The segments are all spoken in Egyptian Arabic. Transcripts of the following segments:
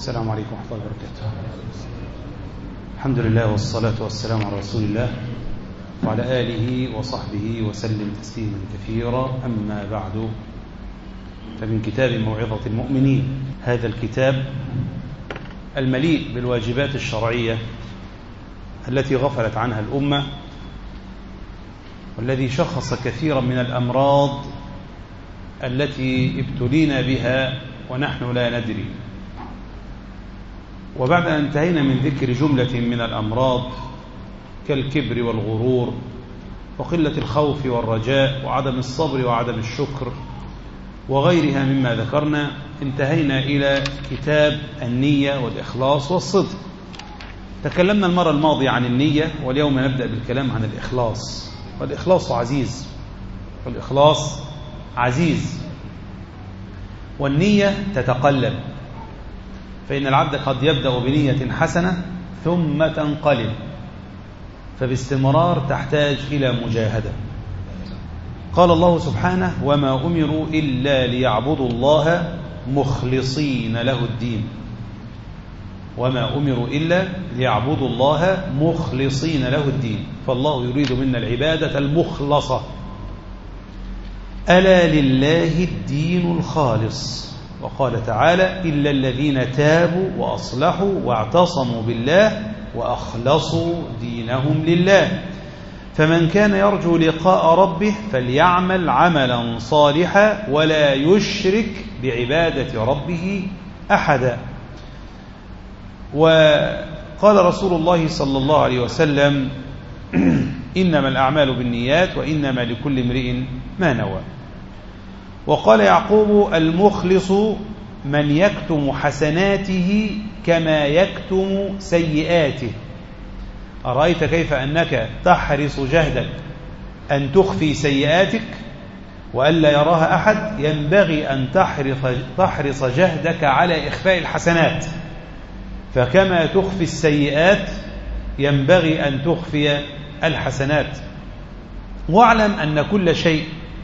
السلام عليكم ورحمة الله وبركاته الحمد لله والصلاة والسلام على رسول الله وعلى آله وصحبه وسلم تسليما كثيرا أما بعد فمن كتاب موعظة المؤمنين هذا الكتاب المليء بالواجبات الشرعية التي غفلت عنها الأمة والذي شخص كثيرا من الأمراض التي ابتلينا بها ونحن لا ندري وبعد أن انتهينا من ذكر جملة من الأمراض كالكبر والغرور وقلة الخوف والرجاء وعدم الصبر وعدم الشكر وغيرها مما ذكرنا انتهينا إلى كتاب النية والإخلاص والصدق تكلمنا المرة الماضية عن النية واليوم نبدأ بالكلام عن الإخلاص والإخلاص عزيز والإخلاص عزيز والنية تتقلب فإن العبد قد يبدأ بنية حسنة ثم تنقلب فباستمرار تحتاج إلى مجاهدة قال الله سبحانه وما أمروا إلا ليعبدوا الله مخلصين له الدين وما أمروا إلا ليعبدوا الله مخلصين له الدين فالله يريد منا العبادة المخلصة ألا لله الدين الخالص وقال تعالى إلا الذين تابوا وأصلحوا واعتصموا بالله وأخلصوا دينهم لله فمن كان يرجو لقاء ربه فليعمل عملا صالحا ولا يشرك بعبادة ربه أحدا وقال رسول الله صلى الله عليه وسلم إنما الأعمال بالنيات وإنما لكل امرئ ما نوى وقال يعقوب المخلص من يكتم حسناته كما يكتم سيئاته أرأيت كيف أنك تحرص جهدك أن تخفي سيئاتك وألا يراها أحد ينبغي أن تحرص, تحرص جهدك على إخفاء الحسنات فكما تخفي السيئات ينبغي أن تخفي الحسنات واعلم أن كل شيء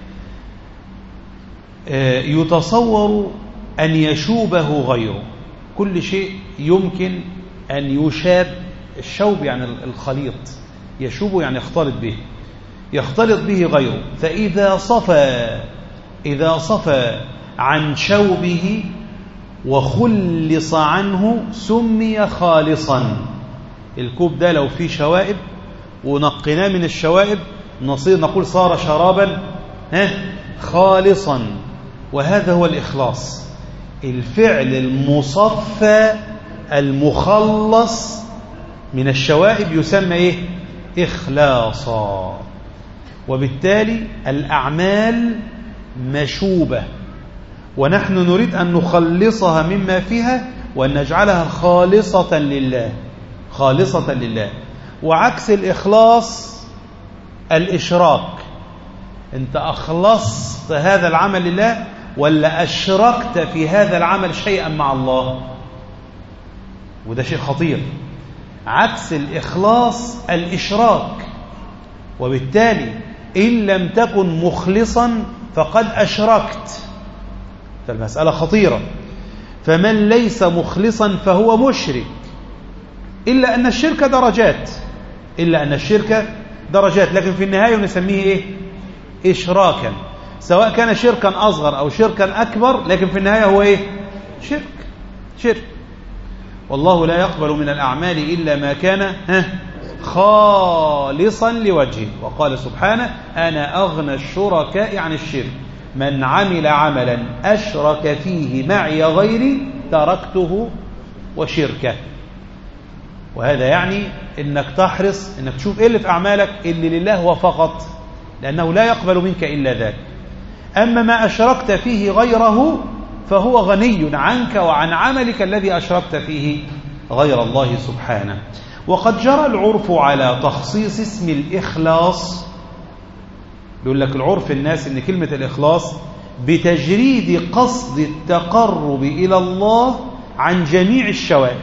يتصور أن يشوبه غيره كل شيء يمكن أن يشاب الشوب يعني الخليط يشوب يعني يختلط به يختلط به غيره فإذا صفى إذا صفى عن شوبه وخلص عنه سمي خالصا الكوب ده لو فيه شوائب ونقناه من الشوائب نصير نقول صار شرابا ها خالصا وهذا هو الإخلاص الفعل المصفى المخلص من الشوائب يسمى إيه؟ إخلاصا وبالتالي الأعمال مشوبة ونحن نريد أن نخلصها مما فيها وأن نجعلها خالصة لله خالصة لله وعكس الإخلاص الإشراك أنت أخلصت هذا العمل لله ولا أشركت في هذا العمل شيئا مع الله وده شيء خطير عكس الإخلاص الإشراك وبالتالي إن لم تكن مخلصا فقد أشركت فالمسألة خطيرة فمن ليس مخلصا فهو مشرك إلا أن الشرك درجات إلا أن الشرك درجات لكن في النهاية نسميه إيه؟ إشراكا سواء كان شركا أصغر أو شركا أكبر لكن في النهاية هو إيه؟ شرك شرك والله لا يقبل من الأعمال إلا ما كان ها خالصا لوجهه وقال سبحانه أنا أغنى الشركاء عن الشرك من عمل عملا أشرك فيه معي غيري تركته وشركه وهذا يعني انك تحرص انك تشوف ايه اللي في اعمالك اللي لله هو فقط لانه لا يقبل منك الا ذاك اما ما اشركت فيه غيره فهو غني عنك وعن عملك الذي اشركت فيه غير الله سبحانه وقد جرى العرف على تخصيص اسم الاخلاص بيقول لك العرف الناس ان كلمه الاخلاص بتجريد قصد التقرب الى الله عن جميع الشوائب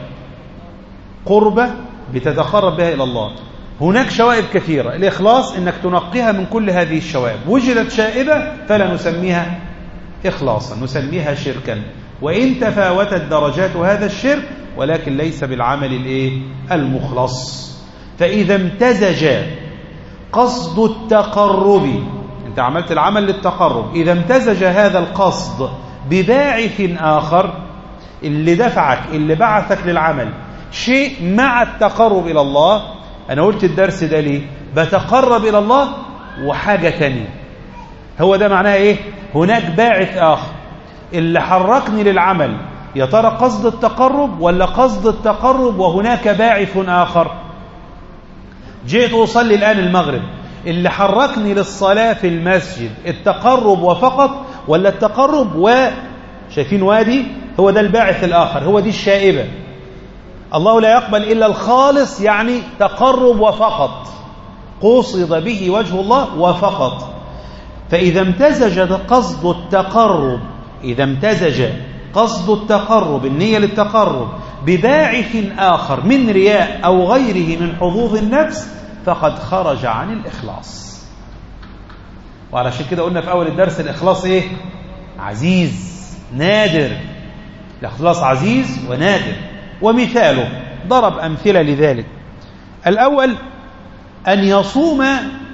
قربة بتتقرب بها إلى الله هناك شوائب كثيرة الإخلاص إنك تنقيها من كل هذه الشوائب وجدت شائبة فلا نسميها إخلاصا نسميها شركا وإن تفاوتت درجات هذا الشرك ولكن ليس بالعمل الايه المخلص فإذا امتزج قصد التقرب انت عملت العمل للتقرب إذا امتزج هذا القصد بباعث آخر اللي دفعك اللي بعثك للعمل شيء مع التقرب إلى الله أنا قلت الدرس ده ليه بتقرب إلى الله وحاجة تانية هو ده معناها إيه هناك باعث آخر اللي حركني للعمل يا ترى قصد التقرب ولا قصد التقرب وهناك باعث آخر جئت أصلي الآن المغرب اللي حركني للصلاة في المسجد التقرب وفقط ولا التقرب و شايفين وادي هو ده الباعث الآخر هو دي الشائبة الله لا يقبل إلا الخالص يعني تقرب وفقط قصد به وجه الله وفقط فإذا امتزج قصد التقرب إذا امتزج قصد التقرب النية للتقرب بباعث آخر من رياء أو غيره من حظوظ النفس فقد خرج عن الإخلاص وعلشان كده قلنا في أول الدرس الإخلاص إيه؟ عزيز نادر الإخلاص عزيز ونادر ومثاله ضرب أمثلة لذلك الأول أن يصوم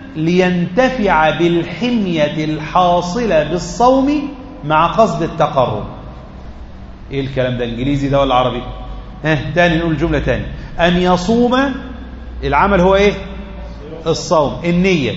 لينتفع بالحمية الحاصلة بالصوم مع قصد التقرب ايه الكلام ده انجليزي ده ولا عربي ها تاني نقول جملة تاني ان يصوم العمل هو ايه الصوم النية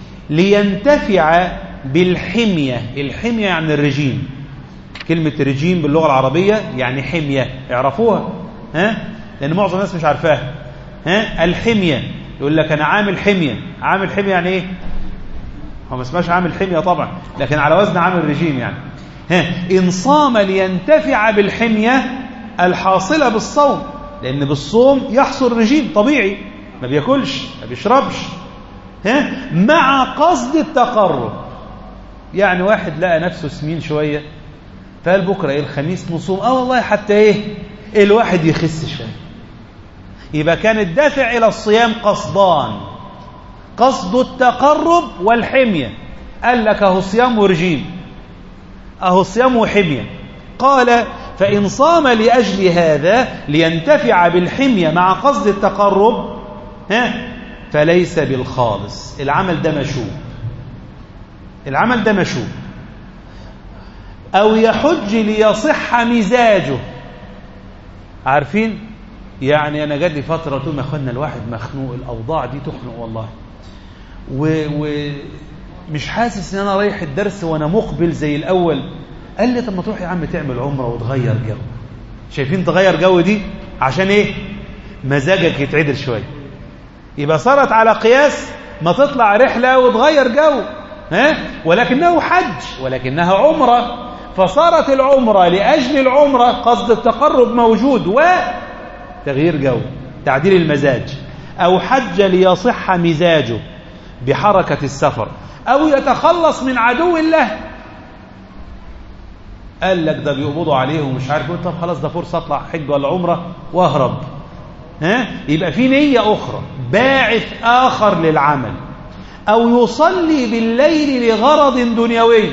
لينتفع بالحمية الحمية يعني الرجيم كلمة رجيم باللغة العربية يعني حمية اعرفوها ها لان معظم الناس مش عارفاها ها الحمية يقول لك انا عامل حمية عامل حمية يعني ايه هو ما اسمهاش عامل حمية طبعا لكن على وزن عامل رجيم يعني ها إن صام لينتفع بالحمية الحاصلة بالصوم لأن بالصوم يحصل رجيم طبيعي ما بياكلش ما بيشربش ها مع قصد التقرب يعني واحد لقى نفسه سمين شوية فقال بكرة إيه الخميس نصوم اه والله حتى ايه الواحد يخس شوية يبقى كان الدافع إلى الصيام قصدان قصد التقرب والحمية قال لك اهو صيام ورجيم اهو صيام وحمية قال فإن صام لأجل هذا لينتفع بالحمية مع قصد التقرب ها فليس بالخالص العمل ده مشوب العمل ده مشوب أو يحج ليصح مزاجه عارفين يعني أنا جات لي فترة قلت لهم يا أخوانا الواحد مخنوق الأوضاع دي تخنق والله ومش حاسس ان انا رايح الدرس وانا مقبل زي الاول قال لي طب ما تروح يا عم تعمل عمره وتغير جو شايفين تغير جو دي عشان ايه مزاجك يتعدل شويه يبقى صارت على قياس ما تطلع رحله وتغير جو ها ولكنه حج ولكنها عمره فصارت العمره لاجل العمره قصد التقرب موجود وتغيير جو تعديل المزاج او حج ليصح مزاجه بحركة السفر أو يتخلص من عدو الله قال لك ده بيقبضوا عليه ومش عارف طب خلاص ده فرصة أطلع حج ولا عمرة وأهرب ها يبقى في نية أخرى باعث آخر للعمل أو يصلي بالليل لغرض دنيوي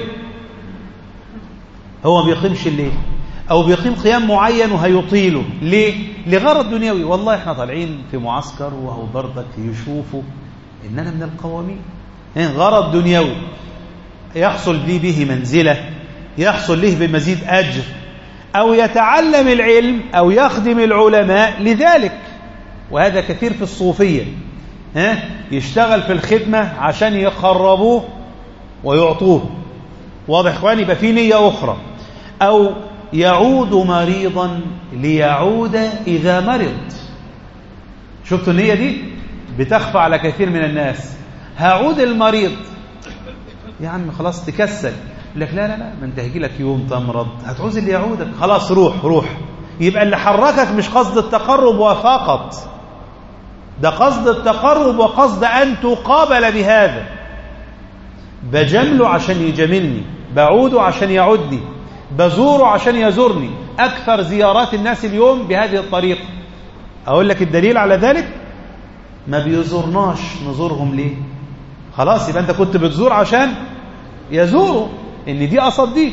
هو ما بيقيمش الليل أو بيقيم قيام معين وهيطيله ليه؟ لغرض دنيوي والله احنا طالعين في معسكر وهو برضك يشوفوا إن أنا من القوامين غرض دنيوي يحصل لي به منزلة يحصل له بمزيد أجر أو يتعلم العلم أو يخدم العلماء لذلك وهذا كثير في الصوفية ها يشتغل في الخدمة عشان يقربوه ويعطوه واضح اخواني يبقى في نية أخرى أو يعود مريضا ليعود إذا مرض شفتوا النية دي بتخفى على كثير من الناس هعود المريض يا عم خلاص تكسل يقول لك لا لا لا ما انت هيجي لك يوم تمرض هتعوز اللي يعودك خلاص روح روح يبقى اللي حركك مش قصد التقرب وفقط ده قصد التقرب وقصد أن تقابل بهذا بجمله عشان يجاملني بعوده عشان يعودني بزوره عشان يزورني أكثر زيارات الناس اليوم بهذه الطريقة أقول لك الدليل على ذلك ما بيزورناش نزورهم ليه خلاص يبقى أنت كنت بتزور عشان يزوروا إن دي قصد دي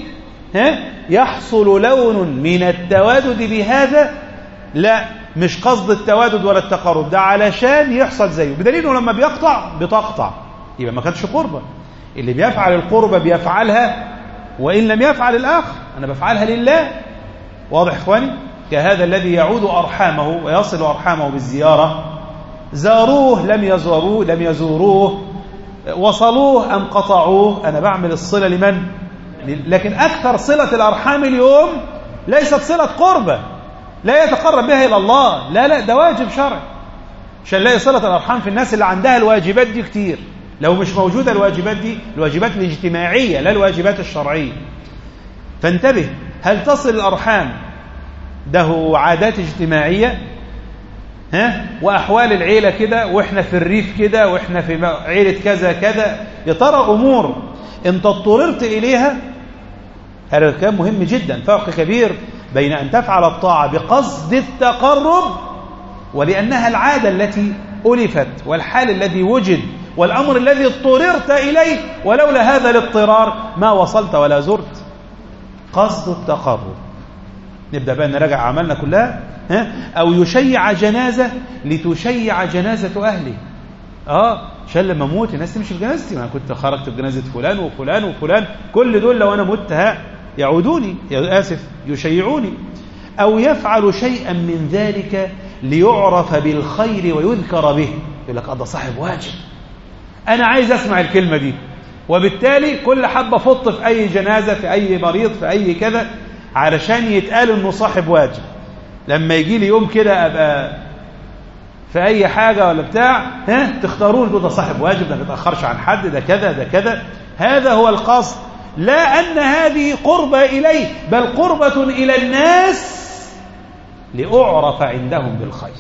ها يحصل لون من التوادد بهذا لا مش قصد التوادد ولا التقارب ده علشان يحصل زيه بدليل انه لما بيقطع بتقطع يبقى ما كانتش قربة اللي بيفعل القربة بيفعلها وإن لم يفعل الآخر أنا بفعلها لله واضح إخواني كهذا الذي يعود أرحامه ويصل أرحامه بالزيارة زاروه لم يزوروه لم يزوروه وصلوه أم قطعوه أنا بعمل الصلة لمن لكن أكثر صلة الأرحام اليوم ليست صلة قربة لا يتقرب بها إلى الله لا لا ده واجب شرعي عشان نلاقي صلة الأرحام في الناس اللي عندها الواجبات دي كتير لو مش موجودة الواجبات دي الواجبات الاجتماعية لا الواجبات الشرعية فانتبه هل تصل الأرحام ده عادات اجتماعية ها وأحوال العيلة كده وإحنا في الريف كده وإحنا في عيلة كذا كذا يا ترى أمور أنت اضطررت إليها هذا كان مهم جدا فرق كبير بين أن تفعل الطاعة بقصد التقرب ولأنها العادة التي ألفت والحال الذي وجد والأمر الذي اضطررت إليه ولولا هذا الاضطرار ما وصلت ولا زرت قصد التقرب نبدأ بقى نراجع عملنا كلها ها؟ أو يشيع جنازة لتشيع جنازة أهله آه عشان لما أموت الناس تمشي في جنازتي ما كنت خرجت بجنازة فلان وفلان وفلان كل دول لو أنا مت ها يعودوني يا آسف يشيعوني أو يفعل شيئا من ذلك ليعرف بالخير ويذكر به يقول لك ده صاحب واجب أنا عايز أسمع الكلمة دي وبالتالي كل حبة فط في أي جنازة في أي مريض في أي كذا علشان يتقال إنه صاحب واجب لما يجي لي يوم كده أبقى في أي حاجة ولا بتاع ها تختارون ده صاحب واجب ده ما بيتأخرش عن حد ده كذا ده كذا هذا هو القصد لا أن هذه قربة إليه بل قربة إلى الناس لأعرف عندهم بالخير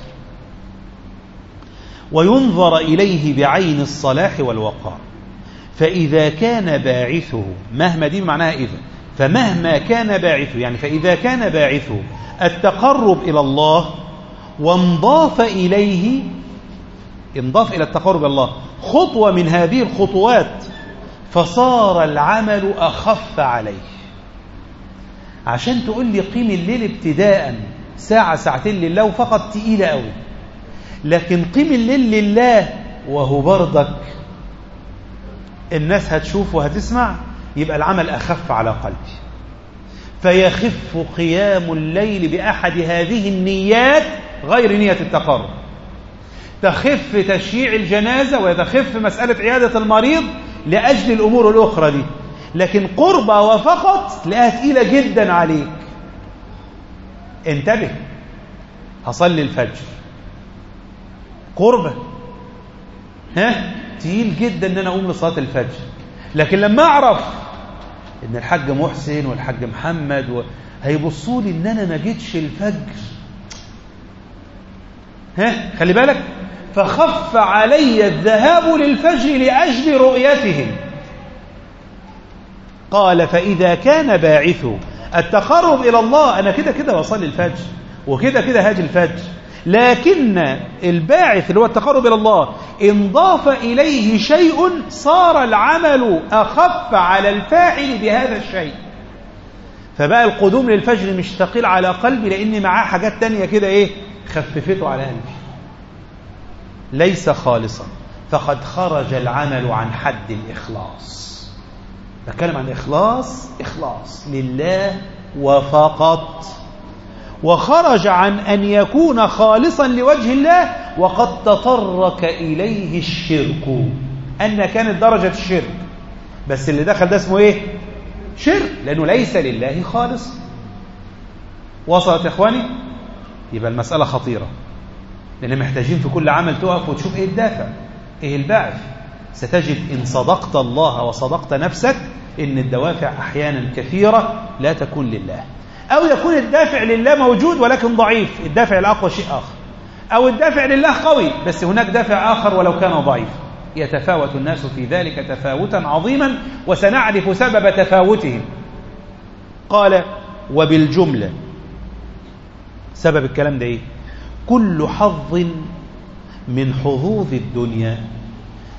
وينظر إليه بعين الصلاح والوقار فإذا كان باعثه مهما دي معناها إذا فمهما كان باعثه يعني فإذا كان باعثه التقرب إلى الله وانضاف إليه انضاف إلى التقرب إلى الله خطوة من هذه الخطوات فصار العمل أخف عليه عشان تقول لي قيم الليل ابتداء ساعة ساعتين لله وفقط تقيلة قوي لكن قيم الليل لله وهو بردك الناس هتشوف وهتسمع يبقى العمل أخف على قلبي فيخف قيام الليل بأحد هذه النيات غير نية التقرب تخف تشييع الجنازة ويتخف مسألة عيادة المريض لأجل الأمور الأخرى دي لكن قربة وفقط تلاقيها تقيلة جدا عليك انتبه هصلي الفجر قربة ها تقيل جدا ان انا اقوم لصلاه الفجر لكن لما اعرف ان الحاج محسن والحاج محمد و... هيبصوا لي ان انا ما جيتش الفجر ها خلي بالك فخف علي الذهاب للفجر لاجل رؤيتهم قال فاذا كان باعثه التقرب الى الله انا كده كده بصلي الفجر وكده كده هاجي الفجر لكن الباعث اللي هو التقرب إلى الله انضاف إليه شيء صار العمل أخف على الفاعل بهذا الشيء فبقى القدوم للفجر مش ثقيل على قلبي لأن معاه حاجات تانية كده إيه خففته على قلبي ليس خالصا فقد خرج العمل عن حد الإخلاص بتكلم عن إخلاص إخلاص لله وفقط وخرج عن أن يكون خالصا لوجه الله وقد تطرق إليه الشرك أن كانت درجة الشرك بس اللي دخل ده اسمه إيه شرك لأنه ليس لله خالص وصلت يا إخواني يبقى المسألة خطيرة لأن محتاجين في كل عمل تقف وتشوف إيه الدافع إيه الباعث ستجد إن صدقت الله وصدقت نفسك إن الدوافع أحيانا كثيرة لا تكون لله أو يكون الدافع لله موجود ولكن ضعيف الدافع الأقوى شيء آخر أو الدافع لله قوي بس هناك دافع آخر ولو كان ضعيف يتفاوت الناس في ذلك تفاوتا عظيما وسنعرف سبب تفاوتهم قال وبالجملة سبب الكلام ده إيه كل حظ من حظوظ الدنيا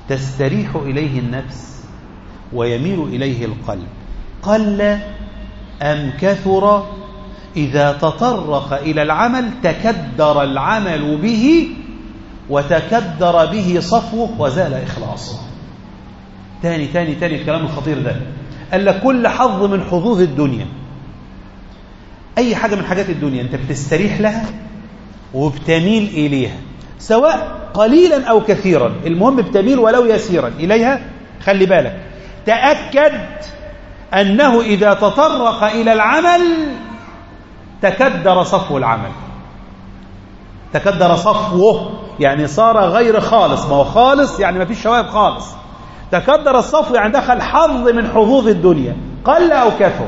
تستريح إليه النفس ويميل إليه القلب قل أم كثر إذا تطرق إلى العمل تكدر العمل به وتكدر به صفوه وزال إخلاصه تاني تاني تاني الكلام الخطير ده قال لك كل حظ من حظوظ الدنيا أي حاجة من حاجات الدنيا أنت بتستريح لها وبتميل إليها سواء قليلا أو كثيرا المهم بتميل ولو يسيرا إليها خلي بالك تأكد أنه إذا تطرق إلى العمل تكدر صفو العمل تكدر صفوه يعني صار غير خالص ما هو خالص يعني ما فيش شوائب خالص تكدر الصفو يعني دخل حظ من حظوظ الدنيا قل أو كثر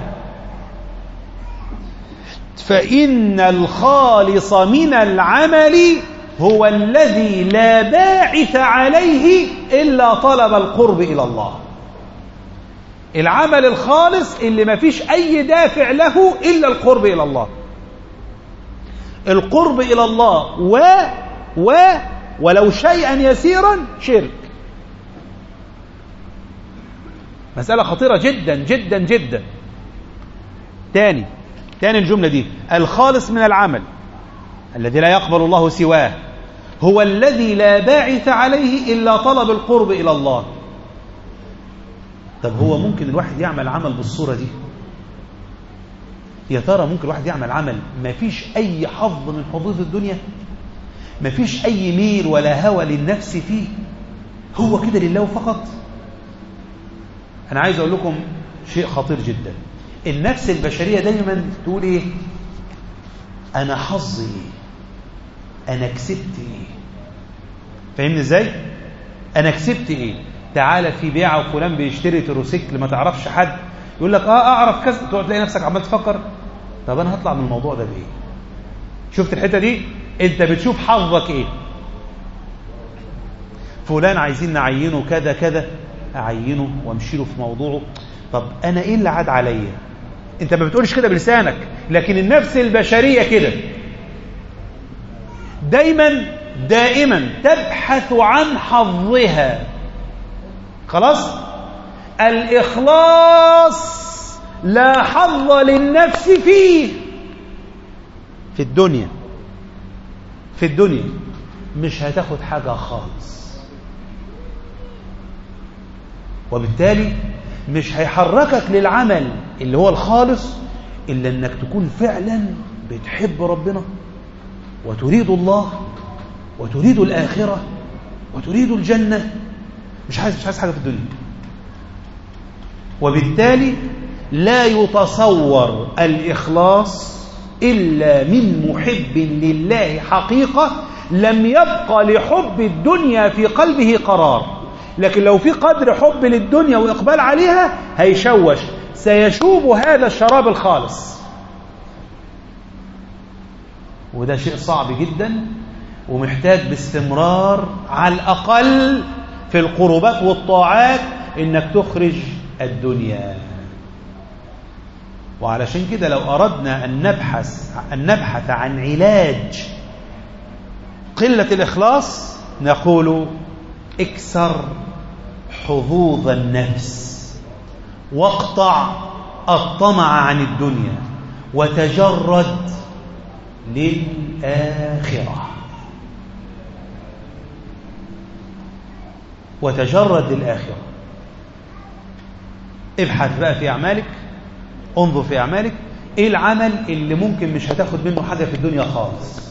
فإن الخالص من العمل هو الذي لا باعث عليه إلا طلب القرب إلى الله العمل الخالص اللي ما فيش أي دافع له إلا القرب إلى الله القرب إلى الله و و ولو شيئا يسيرا شرك مسألة خطيرة جدا جدا جدا تاني تاني الجملة دي الخالص من العمل الذي لا يقبل الله سواه هو الذي لا باعث عليه إلا طلب القرب إلى الله طب هو ممكن الواحد يعمل عمل بالصورة دي يا ترى ممكن الواحد يعمل عمل ما فيش أي حظ من حظوظ الدنيا ما فيش أي ميل ولا هوى للنفس فيه هو كده لله فقط أنا عايز أقول لكم شيء خطير جدا النفس البشرية دايما تقول إيه أنا حظي إيه أنا كسبت إيه فاهمني إزاي أنا كسبت إيه تعالى في بيعة وفلان بيشتري تروسيكل ما تعرفش حد يقول لك اه اعرف كذا تقعد تلاقي نفسك عمال تفكر طب انا هطلع من الموضوع ده بايه شفت الحته دي انت بتشوف حظك ايه فلان عايزين نعينه كذا كذا اعينه وامشي له في موضوعه طب انا ايه اللي عاد عليا انت ما بتقولش كده بلسانك لكن النفس البشريه كده دايما دائما تبحث عن حظها خلاص الإخلاص لا حظ للنفس فيه في الدنيا في الدنيا مش هتاخد حاجة خالص وبالتالي مش هيحركك للعمل اللي هو الخالص إلا أنك تكون فعلا بتحب ربنا وتريد الله وتريد الآخرة وتريد الجنة مش عايز مش عايز حاجة في الدنيا وبالتالي لا يتصور الإخلاص إلا من محب لله حقيقة لم يبقى لحب الدنيا في قلبه قرار لكن لو في قدر حب للدنيا وإقبال عليها هيشوش سيشوب هذا الشراب الخالص وده شيء صعب جدا ومحتاج باستمرار على الأقل في القربات والطاعات إنك تخرج الدنيا وعلشان كده لو أردنا أن نبحث أن نبحث عن علاج قلة الإخلاص نقول اكسر حظوظ النفس واقطع الطمع عن الدنيا وتجرد للآخرة وتجرد للآخرة ابحث بقى في أعمالك انظر في أعمالك ايه العمل اللي ممكن مش هتاخد منه حاجة في الدنيا خالص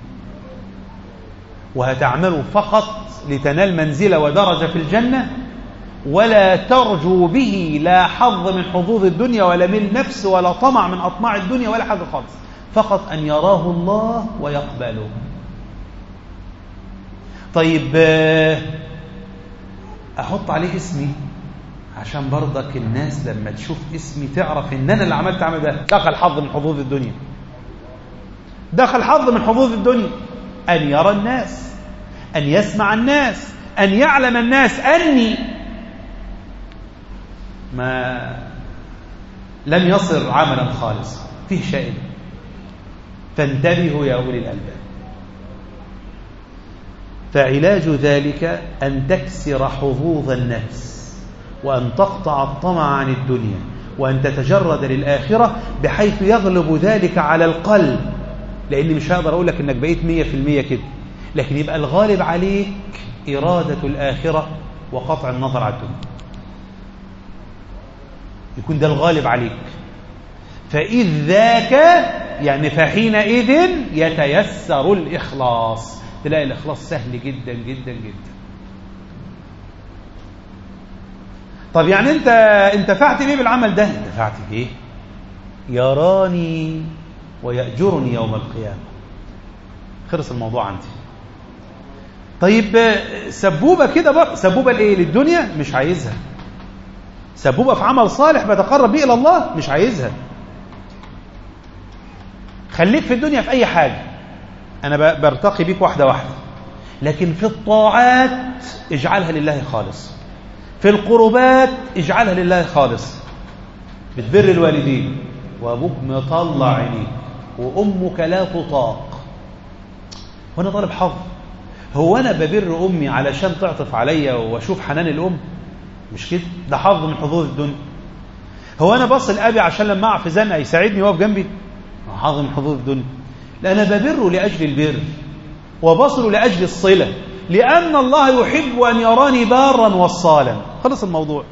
وهتعمله فقط لتنال منزلة ودرجة في الجنة ولا ترجو به لا حظ من حظوظ الدنيا ولا من نفس ولا طمع من أطماع الدنيا ولا حاجة خالص فقط أن يراه الله ويقبله طيب أحط عليه اسمي عشان برضك الناس لما تشوف اسمي تعرف ان انا اللي عملت عمل ده دخل حظ من حظوظ الدنيا دخل حظ من حظوظ الدنيا ان يرى الناس ان يسمع الناس ان يعلم الناس اني ما لم يصر عملا خالصا فيه شيء فانتبهوا يا اولي الالباب فعلاج ذلك ان تكسر حظوظ النفس وأن تقطع الطمع عن الدنيا وأن تتجرد للآخرة بحيث يغلب ذلك على القلب لأني مش هقدر أقول لك أنك بقيت مية في المية كده لكن يبقى الغالب عليك إرادة الآخرة وقطع النظر عن الدنيا يكون ده الغالب عليك فإذ ذاك يعني فحينئذ يتيسر الإخلاص تلاقي الإخلاص سهل جدا جدا جدا طب يعني أنت انتفعت بيه بالعمل ده انتفعت بيه يراني ويأجرني يوم القيامة خلص الموضوع عندي طيب سبوبة كده بقى سبوبة لإيه للدنيا مش عايزها سبوبة في عمل صالح بتقرب بيه إلى الله مش عايزها خليك في الدنيا في أي حاجة أنا برتقي بيك واحدة واحدة لكن في الطاعات اجعلها لله خالص في القربات اجعلها لله خالص بتبر الوالدين وأبوك مطلع عينيك وأمك لا تطاق وأنا طالب حظ هو أنا ببر أمي علشان تعطف عليا وأشوف حنان الأم مش كده ده حظ من حظوظ الدنيا هو أنا بصل أبي عشان لما أقع في زنقة يساعدني يقف جنبي حظ من حظوظ الدنيا لا أنا ببره لأجل البر وبصل لأجل الصلة لأن الله يحب أن يراني بارا وصالا خلص الموضوع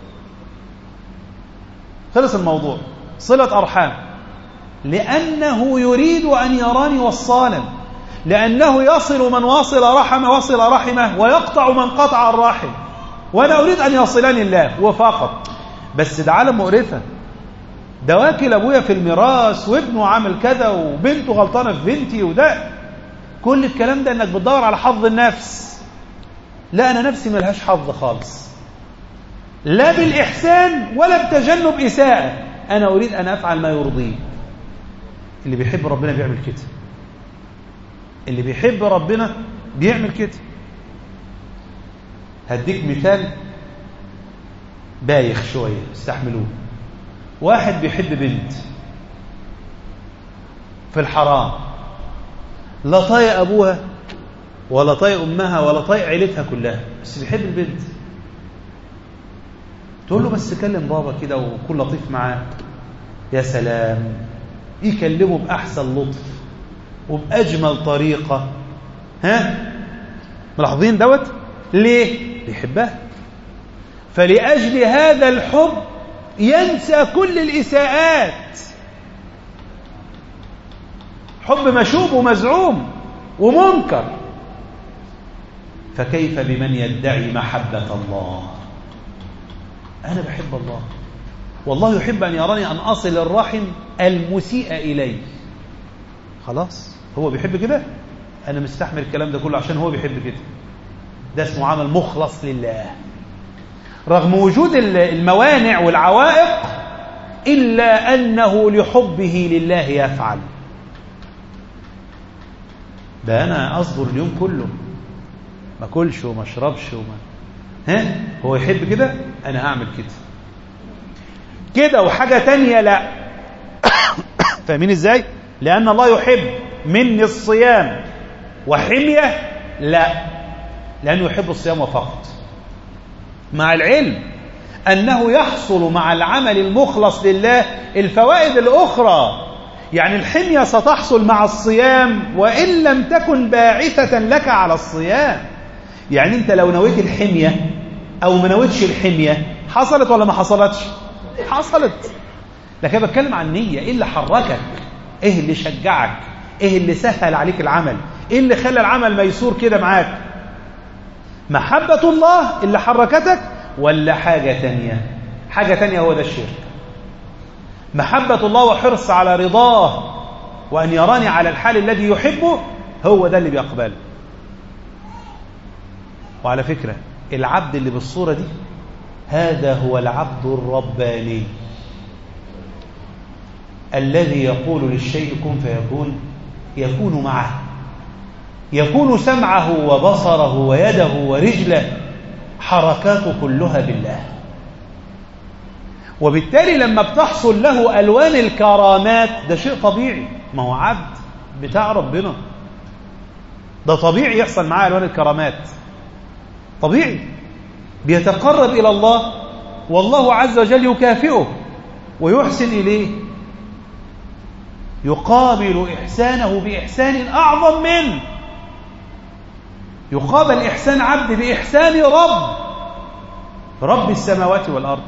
خلص الموضوع صلة أرحام لأنه يريد أن يراني وصالا لأنه يصل من واصل رحم وصل رحمه ويقطع من قطع الرحم وأنا أريد أن يصلني الله وفقط بس ده عالم مقرفة ده واكل أبويا في الميراث وابنه عمل كذا وبنته غلطانة في بنتي وده كل الكلام ده انك بتدور على حظ النفس لا انا نفسي ملهاش حظ خالص لا بالاحسان ولا بتجنب اساءه انا اريد ان افعل ما يرضيه اللي بيحب ربنا بيعمل كده اللي بيحب ربنا بيعمل كده هديك مثال بايخ شويه استحملوه واحد بيحب بنت في الحرام لا طايق ابوها ولا طايق امها ولا طايق عيلتها كلها بس بيحب البنت تقول له بس كلم بابا كده وكون لطيف معاه يا سلام يكلمه باحسن لطف وباجمل طريقه ها ملاحظين دوت ليه بيحبها فلاجل هذا الحب ينسى كل الاساءات حب مشوب ومزعوم ومنكر فكيف بمن يدعي محبة الله أنا بحب الله والله يحب أن يراني أن أصل الرحم المسيء إليه خلاص هو بيحب كده أنا مستحمل الكلام ده كله عشان هو بيحب كده ده اسمه عمل مخلص لله رغم وجود الموانع والعوائق إلا أنه لحبه لله يفعل ده انا اصبر اليوم كله ما اكلش وما اشربش وما ها هو يحب كده انا هعمل كده كده وحاجه تانية لا فاهمين ازاي لان الله يحب مني الصيام وحميه لا لانه يحب الصيام فقط مع العلم انه يحصل مع العمل المخلص لله الفوائد الاخرى يعني الحمية ستحصل مع الصيام وإن لم تكن باعثة لك على الصيام يعني أنت لو نويت الحمية أو ما نويتش الحمية حصلت ولا ما حصلتش حصلت لكن أنا بتكلم عن النية إيه اللي حركك إيه اللي شجعك إيه اللي سهل عليك العمل إيه اللي خلى العمل ميسور كده معاك محبة الله اللي حركتك ولا حاجة تانية حاجة تانية هو ده الشرك محبة الله وحرص على رضاه وأن يراني على الحال الذي يحبه هو ده اللي بيقبله وعلى فكرة العبد اللي بالصورة دي هذا هو العبد الرباني الذي يقول للشيء كن فيكون يكون معه يكون سمعه وبصره ويده ورجله حركاته كلها بالله وبالتالي لما بتحصل له ألوان الكرامات ده شيء طبيعي ما هو عبد بتاع ربنا ده طبيعي يحصل معاه ألوان الكرامات طبيعي بيتقرب إلى الله والله عز وجل يكافئه ويحسن إليه يقابل إحسانه بإحسان أعظم منه يقابل إحسان عبد بإحسان رب رب السماوات والأرض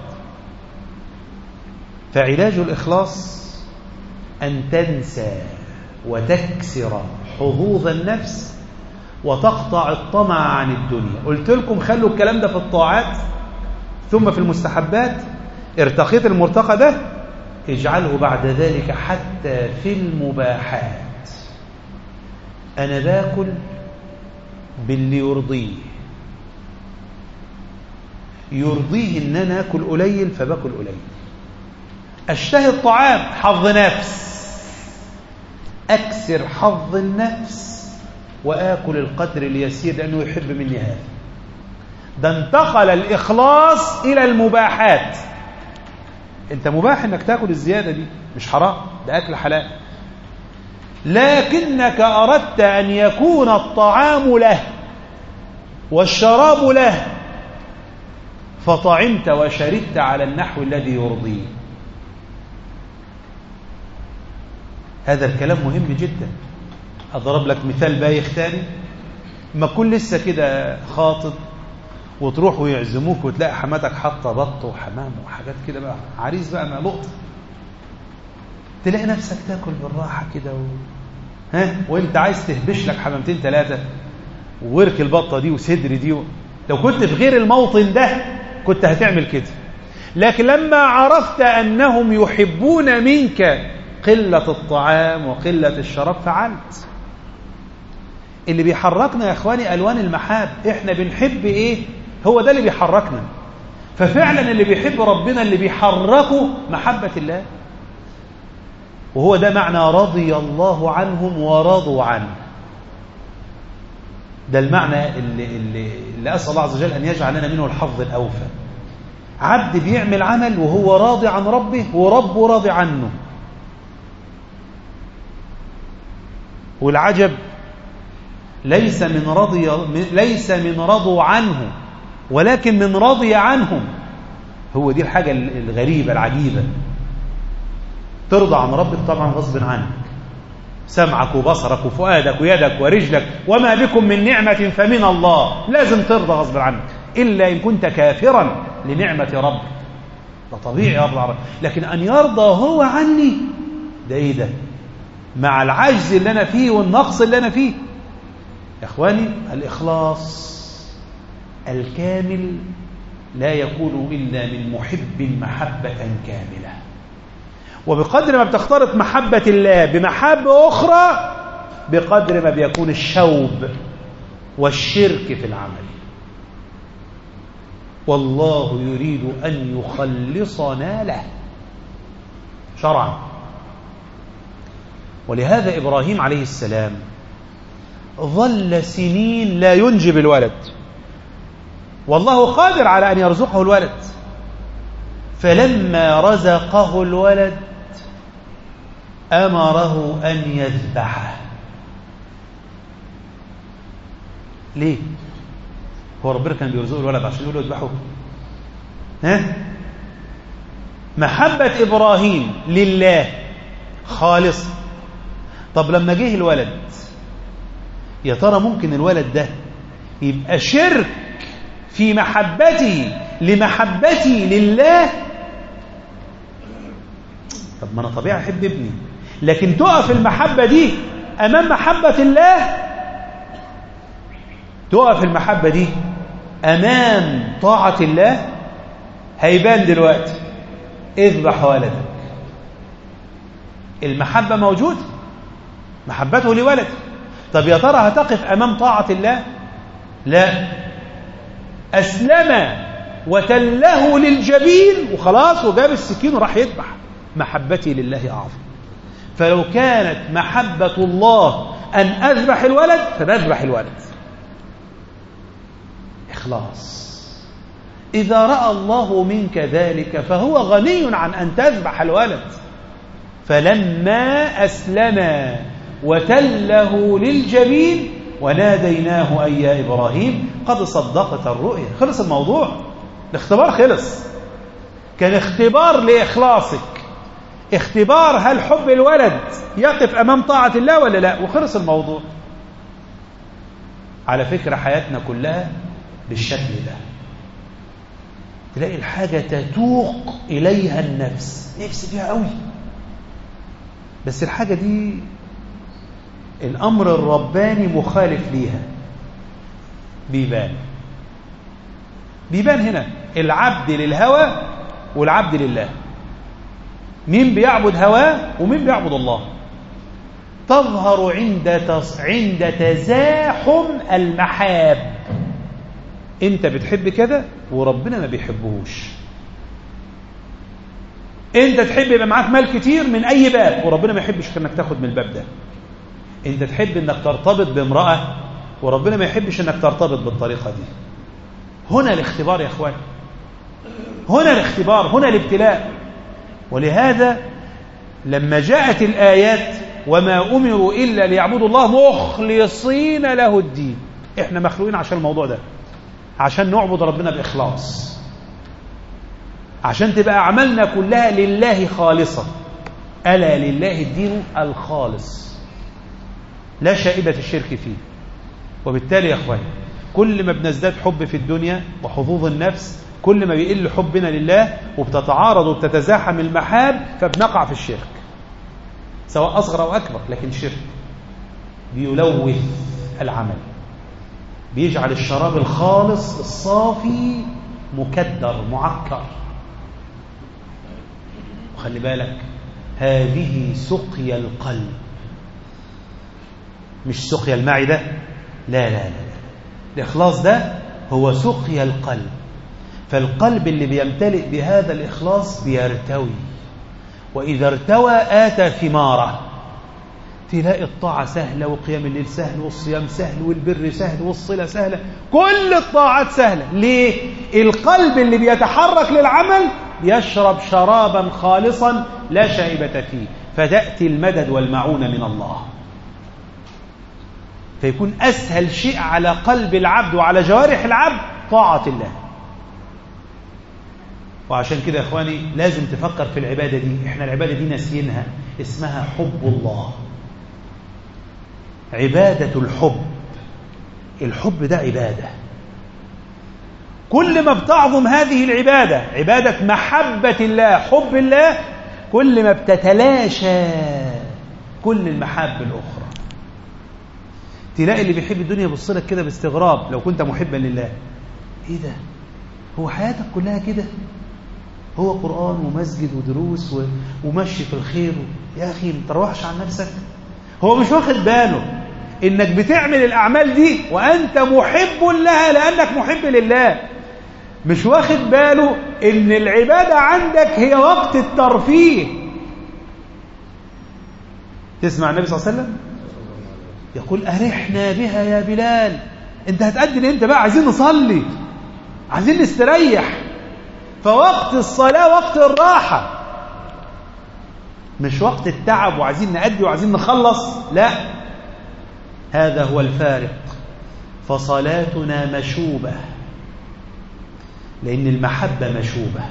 فعلاج الإخلاص أن تنسى وتكسر حظوظ النفس وتقطع الطمع عن الدنيا قلت لكم خلوا الكلام ده في الطاعات ثم في المستحبات ارتقيت المرتقى ده اجعله بعد ذلك حتى في المباحات أنا باكل باللي يرضيه يرضيه ان انا اكل قليل فباكل قليل اشتهي الطعام حظ نفس اكسر حظ النفس واكل القدر اليسير لانه يحب مني هذا ده انتقل الاخلاص الى المباحات انت مباح انك تاكل الزياده دي مش حرام ده اكل حلال لكنك اردت ان يكون الطعام له والشراب له فطعمت وشربت على النحو الذي يرضيه هذا الكلام مهم جدا أضرب لك مثال بايخ تاني ما تكون لسه كده خاطب وتروح ويعزموك وتلاقي حماتك حاطه بط وحمام وحاجات كده بقى عريس بقى مقلوط تلاقي نفسك تاكل بالراحه كده و... ها وانت عايز تهبش لك حمامتين ثلاثه وورك البطه دي وصدر دي و... لو كنت في غير الموطن ده كنت هتعمل كده لكن لما عرفت انهم يحبون منك قله الطعام وقله الشراب فعلت اللي بيحركنا يا اخواني الوان المحاب احنا بنحب ايه هو ده اللي بيحركنا ففعلا اللي بيحب ربنا اللي بيحركه محبة الله وهو ده معنى رضي الله عنهم ورضوا عنه ده المعنى اللي, اللي, اللي أسأل الله عز وجل أن يجعل لنا منه الحظ الأوفى عبد بيعمل عمل وهو راضي عن ربه وربه راضي عنه والعجب ليس من رضي ليس من رضوا عنه ولكن من رضي عنهم هو دي الحاجة الغريبة العجيبة ترضى عن ربك طبعا غصب عنك سمعك وبصرك وفؤادك ويدك ورجلك وما بكم من نعمة فمن الله لازم ترضى غصب عنك إلا إن كنت كافرا لنعمة ربك ده طبيعي يرضى عن لكن أن يرضى هو عني ده إيه ده مع العجز اللي أنا فيه والنقص اللي أنا فيه يا إخواني الإخلاص الكامل لا يكون إلا من محب محبة كاملة وبقدر ما بتختلط محبة الله بمحبة أخرى بقدر ما بيكون الشوب والشرك في العمل والله يريد أن يخلصنا له شرعا ولهذا إبراهيم عليه السلام ظل سنين لا ينجب الولد والله قادر على أن يرزقه الولد فلما رزقه الولد أمره أن يذبحه ليه؟ هو ربنا كان بيرزقه الولد عشان يقول له اذبحه ها؟ محبة إبراهيم لله خالصة طب لما جه الولد يا ترى ممكن الولد ده يبقى شرك في محبتي لمحبتي لله طب ما انا طبيعي احب ابني لكن تقف المحبة دي امام محبة الله تقف المحبة دي امام طاعة الله هيبان دلوقتي اذبح ولدك المحبة موجودة محبته لولد طب يا ترى هتقف امام طاعة الله لا أسلم وتله للجبين وخلاص وجاب السكين وراح يذبح محبتي لله أعظم فلو كانت محبة الله أن أذبح الولد فنذبح الولد إخلاص إذا رأى الله منك ذلك فهو غني عن أن تذبح الولد فلما أسلم وتله للجبين وناديناه أي يا إبراهيم قد صدقت الرؤيا خلص الموضوع الاختبار خلص كان اختبار لإخلاصك اختبار هل حب الولد يقف أمام طاعة الله ولا لا وخلص الموضوع على فكرة حياتنا كلها بالشكل ده تلاقي الحاجة تتوق إليها النفس نفس فيها قوي بس الحاجة دي الأمر الرباني مخالف ليها بيبان بيبان هنا العبد للهوى والعبد لله مين بيعبد هواه ومين بيعبد الله تظهر عند عند تزاحم المحاب انت بتحب كده وربنا ما بيحبهوش انت تحب يبقى معاك مال كتير من اي باب وربنا ما يحبش انك تاخد من الباب ده انت تحب انك ترتبط بامرأة وربنا ما يحبش انك ترتبط بالطريقة دي هنا الاختبار يا اخوان هنا الاختبار هنا الابتلاء ولهذا لما جاءت الآيات وما أمروا إلا ليعبدوا الله مخلصين له الدين احنا مخلوقين عشان الموضوع ده عشان نعبد ربنا بإخلاص عشان تبقى أعمالنا كلها لله خالصة ألا لله الدين الخالص لا شائبة الشرك فيه وبالتالي يا أخواني كل ما بنزداد حب في الدنيا وحظوظ النفس كل ما بيقل حبنا لله وبتتعارض وبتتزاحم المحاب فبنقع في الشرك سواء أصغر أو أكبر لكن شرك بيلوث العمل بيجعل الشراب الخالص الصافي مكدر معكر وخلي بالك هذه سقيا القلب مش سقيا المعدة لا لا لا, لا. الإخلاص ده هو سقيا القلب فالقلب اللي بيمتلئ بهذا الإخلاص بيرتوي وإذا ارتوى آتى ثماره تلاقي الطاعة سهلة وقيام الليل سهل والصيام سهل والبر سهل والصلة سهلة كل الطاعات سهلة ليه؟ القلب اللي بيتحرك للعمل يشرب شرابا خالصا لا شائبة فيه فتأتي المدد والمعونة من الله فيكون أسهل شيء على قلب العبد وعلى جوارح العبد طاعة الله وعشان كده يا إخواني لازم تفكر في العبادة دي إحنا العبادة دي ناسيينها اسمها حب الله عبادة الحب الحب ده عبادة كل ما بتعظم هذه العبادة عبادة محبة الله حب الله كل ما بتتلاشى كل المحاب الأخرى تلاقي اللي بيحب الدنيا يبص لك كده باستغراب لو كنت محبا لله ايه ده هو حياتك كلها كده هو قرآن ومسجد ودروس و... ومشي في الخير و... يا أخي ما تروحش عن نفسك هو مش واخد باله إنك بتعمل الأعمال دي وأنت محب لها لأنك محب لله مش واخد باله إن العبادة عندك هي وقت الترفيه تسمع النبي صلى الله عليه وسلم يقول أرحنا بها يا بلال أنت هتأذن أنت بقى عايزين نصلي عايزين نستريح فوقت الصلاة وقت الراحة مش وقت التعب وعايزين نأدي وعايزين نخلص لا هذا هو الفارق فصلاتنا مشوبة لأن المحبة مشوبة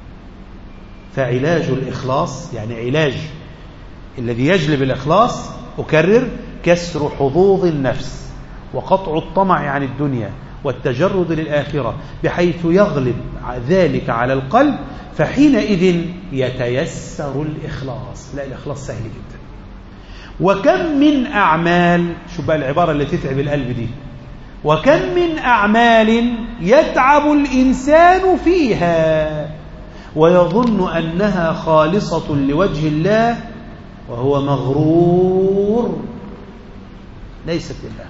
فعلاج الإخلاص يعني علاج الذي يجلب الإخلاص أكرر كسر حظوظ النفس وقطع الطمع عن الدنيا والتجرد للآخرة بحيث يغلب ذلك على القلب فحينئذ يتيسر الإخلاص لا الإخلاص سهل جدا وكم من أعمال شو بقى العبارة اللي تتعب القلب دي وكم من أعمال يتعب الإنسان فيها ويظن أنها خالصة لوجه الله وهو مغرور ليست لله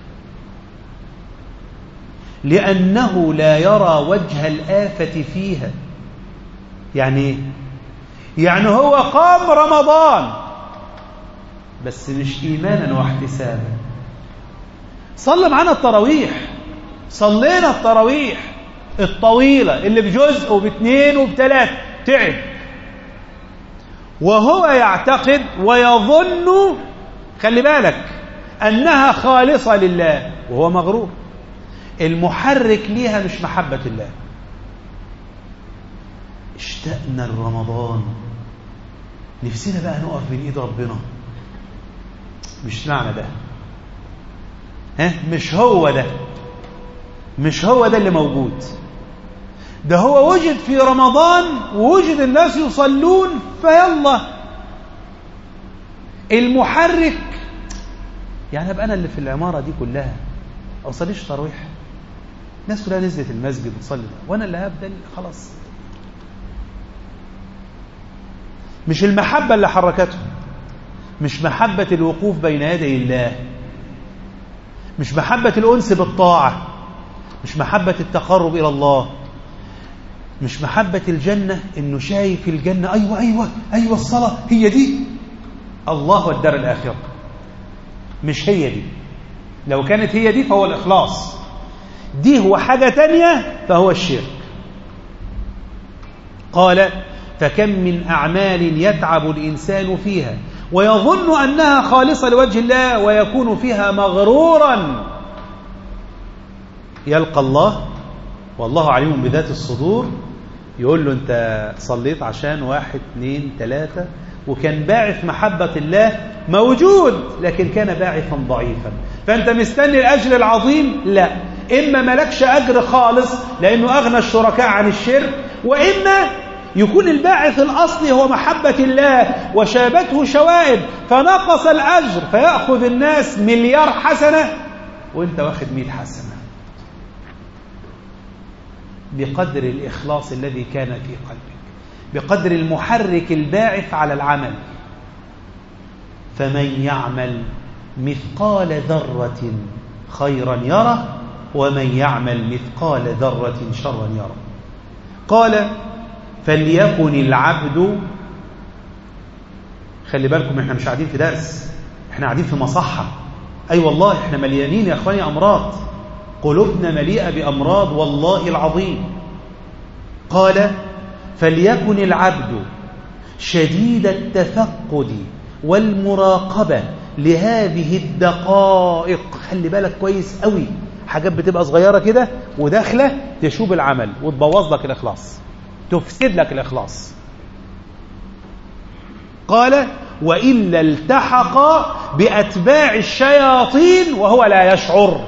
لأنه لا يرى وجه الآفة فيها يعني يعني هو قام رمضان بس مش إيمانا واحتسابا صلى معانا التراويح صلينا التراويح الطويلة اللي بجزء وباثنين وبثلاثة تعب وهو يعتقد ويظن خلي بالك أنها خالصة لله وهو مغرور المحرك ليها مش محبة الله اشتقنا لرمضان نفسنا بقى نقف بين ايد ربنا مش معنى ده ها مش هو ده مش هو ده اللي موجود ده هو وجد في رمضان ووجد الناس يصلون فيلا المحرك يعني ابقى انا اللي في العماره دي كلها ما اصليش تراويح الناس كلها نزلت المسجد وتصلي وانا اللي هبدا خلاص مش المحبه اللي حركته مش محبه الوقوف بين يدي الله مش محبه الانس بالطاعه مش محبه التقرب الى الله مش محبه الجنه انه شايف الجنه ايوه ايوه ايوه الصلاه هي دي الله والدار الاخره مش هي دي لو كانت هي دي فهو الإخلاص دي هو حاجة تانية فهو الشرك قال فكم من أعمال يتعب الإنسان فيها ويظن أنها خالصة لوجه الله ويكون فيها مغرورا يلقى الله والله عليم بذات الصدور يقول له أنت صليت عشان واحد اثنين ثلاثة وكان باعث محبة الله موجود لكن كان باعثا ضعيفا فأنت مستني الأجر العظيم لا إما ملكش أجر خالص لأنه أغنى الشركاء عن الشرك وإما يكون الباعث الأصلي هو محبة الله وشابته شوائب فنقص الأجر فيأخذ الناس مليار حسنة وانت واخد مئة حسنة بقدر الإخلاص الذي كان في قلبك بقدر المحرك الباعث على العمل فمن يعمل مثقال ذرة خيرا يره ومن يعمل مثقال ذرة شرا يره قال فليكن العبد خلي بالكم احنا مش قاعدين في درس احنا قاعدين في مصحة اي أيوة والله احنا مليانين يا اخواني امراض قلوبنا مليئة بامراض والله العظيم قال فليكن العبد شديد التفقد والمراقبة لهذه الدقائق خلي بالك كويس قوي حاجات بتبقى صغيرة كده وداخلة تشوب العمل وتبوظ لك الإخلاص تفسد لك الإخلاص قال وإلا التحق بأتباع الشياطين وهو لا يشعر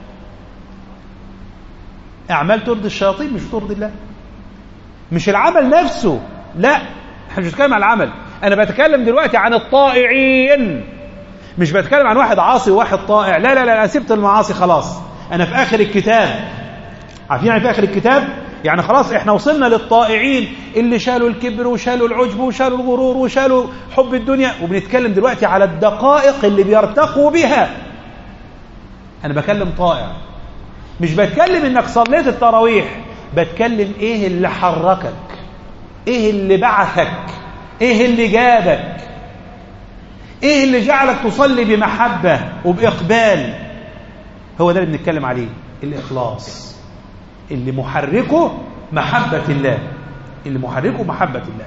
أعمال ترضي الشياطين مش ترضي الله مش العمل نفسه لا احنا مش بنتكلم عن العمل انا بتكلم دلوقتي عن الطائعين مش بتكلم عن واحد عاصي وواحد طائع لا لا لا انا سبت المعاصي خلاص انا في اخر الكتاب عارفين يعني في اخر الكتاب يعني خلاص احنا وصلنا للطائعين اللي شالوا الكبر وشالوا العجب وشالوا الغرور وشالوا حب الدنيا وبنتكلم دلوقتي على الدقائق اللي بيرتقوا بها انا بكلم طائع مش بتكلم انك صليت التراويح بتكلم ايه اللي حركك ايه اللي بعثك ايه اللي جابك ايه اللي جعلك تصلي بمحبة وبإقبال هو ده اللي بنتكلم عليه الإخلاص اللي محركه محبة الله اللي محركه محبة الله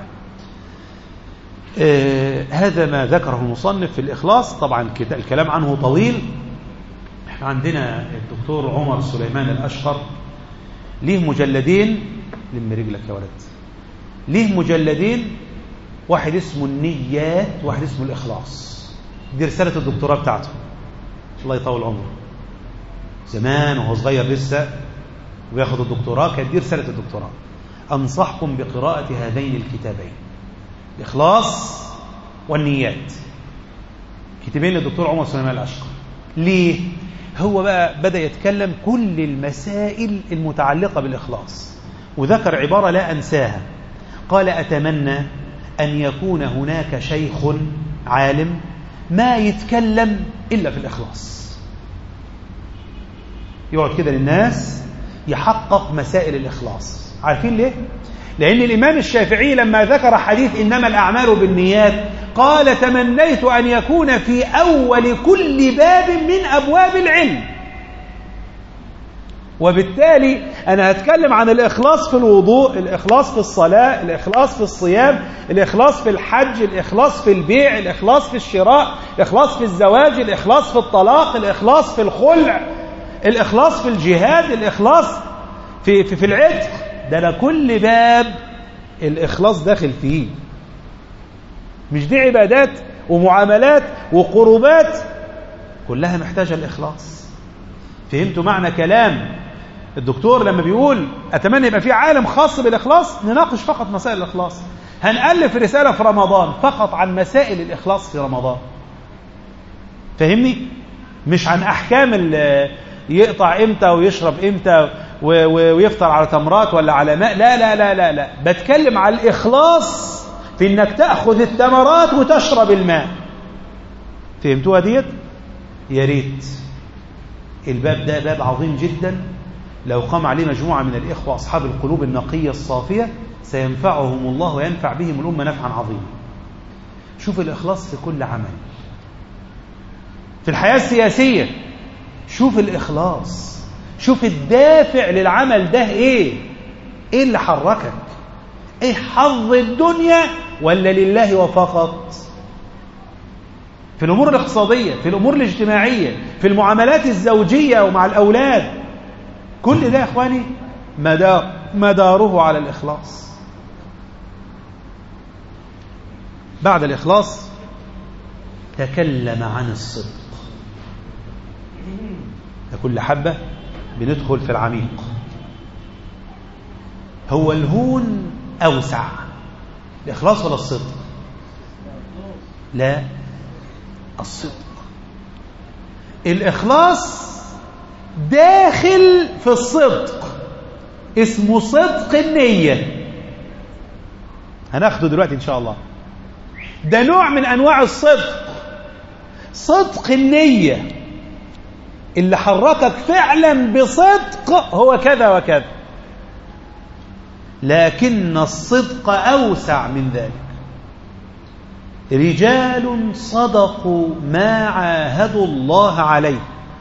آه هذا ما ذكره المصنف في الإخلاص طبعا الكلام عنه طويل احنا عندنا الدكتور عمر سليمان الأشقر ليه مجلدين لم رجلك يا ولد ليه مجلدين واحد اسمه النيات واحد اسمه الإخلاص دي رسالة الدكتوراه بتاعته الله يطول عمره زمان وهو صغير لسه وياخد الدكتوراه كانت دي رسالة الدكتوراه أنصحكم بقراءة هذين الكتابين الإخلاص والنيات كتابين للدكتور عمر سليمان الأشقر ليه؟ هو بقى بدأ يتكلم كل المسائل المتعلقة بالإخلاص وذكر عبارة لا أنساها قال أتمنى أن يكون هناك شيخ عالم ما يتكلم إلا في الإخلاص يقعد كده للناس يحقق مسائل الإخلاص عارفين ليه؟ لأن الإمام الشافعي لما ذكر حديث إنما الأعمال بالنيات قال تمنيت أن يكون في أول كل باب من أبواب العلم وبالتالي أنا هتكلم عن الإخلاص في الوضوء الإخلاص في الصلاة الإخلاص في الصيام الإخلاص في الحج الإخلاص في البيع الإخلاص في الشراء الإخلاص في الزواج الإخلاص في الطلاق الإخلاص في الخلع الإخلاص في الجهاد الإخلاص في, في, في العتق ده لكل باب الإخلاص داخل فيه مش دي عبادات ومعاملات وقربات كلها محتاجة الإخلاص فهمتوا معنى كلام الدكتور لما بيقول أتمنى يبقى في عالم خاص بالإخلاص نناقش فقط مسائل الإخلاص هنألف رسالة في رمضان فقط عن مسائل الإخلاص في رمضان فهمني مش عن أحكام يقطع إمتى ويشرب إمتى ويفطر على تمرات ولا على ماء لا لا لا لا لا بتكلم على الإخلاص في إنك تأخذ التمرات وتشرب الماء فهمتوها ديت يا ريت الباب ده باب عظيم جدا لو قام عليه مجموعة من الإخوة أصحاب القلوب النقية الصافية سينفعهم الله وينفع بهم الأمة نفعا عظيما شوف الإخلاص في كل عمل في الحياة السياسية شوف الإخلاص شوف الدافع للعمل ده إيه إيه اللي حركك إيه حظ الدنيا ولا لله وفقط في الأمور الاقتصادية في الأمور الاجتماعية في المعاملات الزوجية ومع الأولاد كل ده يا إخواني مدار مداره على الإخلاص بعد الإخلاص تكلم عن الصدق كل حبة بندخل في العميق هو الهون أوسع الإخلاص ولا الصدق لا الصدق الإخلاص داخل في الصدق اسمه صدق النية هناخده دلوقتي إن شاء الله ده نوع من أنواع الصدق صدق النية اللي حركك فعلا بصدق هو كذا وكذا لكن الصدق أوسع من ذلك رجال صدقوا ما عاهدوا الله عليه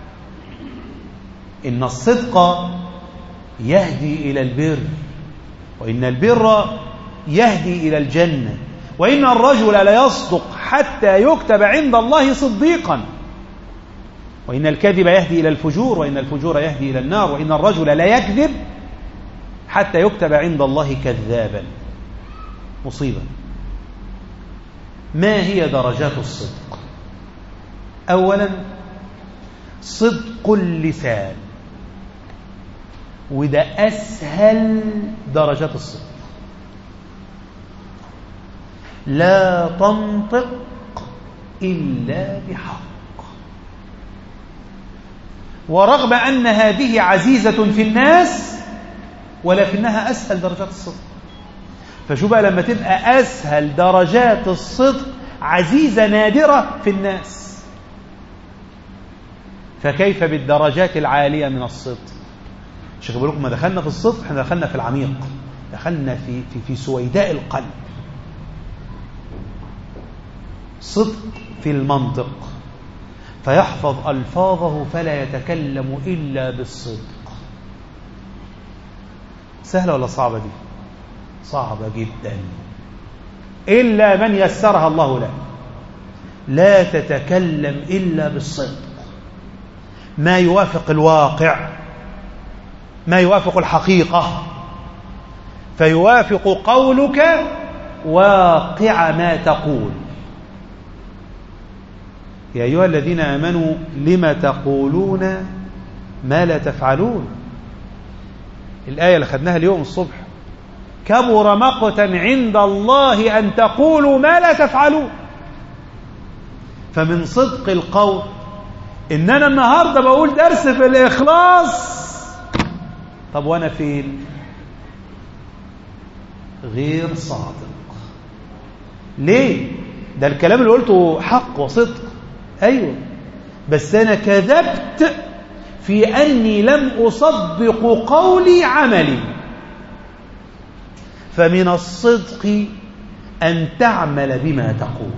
إن الصدق يهدي إلى البر وإن البر يهدي إلى الجنة وإن الرجل لا يصدق حتى يكتب عند الله صديقا وإن الكذب يهدي إلى الفجور وإن الفجور يهدي إلى النار وإن الرجل لا يكذب حتى يكتب عند الله كذابا مصيبة ما هي درجات الصدق أولا صدق اللسان وده أسهل درجات الصدق لا تنطق إلا بحق ورغم أن هذه عزيزة في الناس ولكنها أسهل درجات الصدق فشو بقى لما تبقى أسهل درجات الصدق عزيزة نادرة في الناس فكيف بالدرجات العالية من الصدق شيخ بقول لكم ما دخلنا في الصدق احنا دخلنا في العميق دخلنا في في في سويداء القلب صدق في المنطق فيحفظ ألفاظه فلا يتكلم إلا بالصدق سهلة ولا صعبة دي صعبة جدا إلا من يسرها الله له لا تتكلم إلا بالصدق ما يوافق الواقع ما يوافق الحقيقة فيوافق قولك واقع ما تقول يا أيها الذين آمنوا لم تقولون ما لا تفعلون الآية اللي خدناها اليوم الصبح كبر مقتا عند الله أن تقولوا ما لا تفعلون فمن صدق القول إن أنا النهاردة بقول درس في الإخلاص طب وأنا فين غير صادق ليه ده الكلام اللي قلته حق وصدق أيوة بس أنا كذبت في أني لم أصدق قولي عملي فمن الصدق أن تعمل بما تقول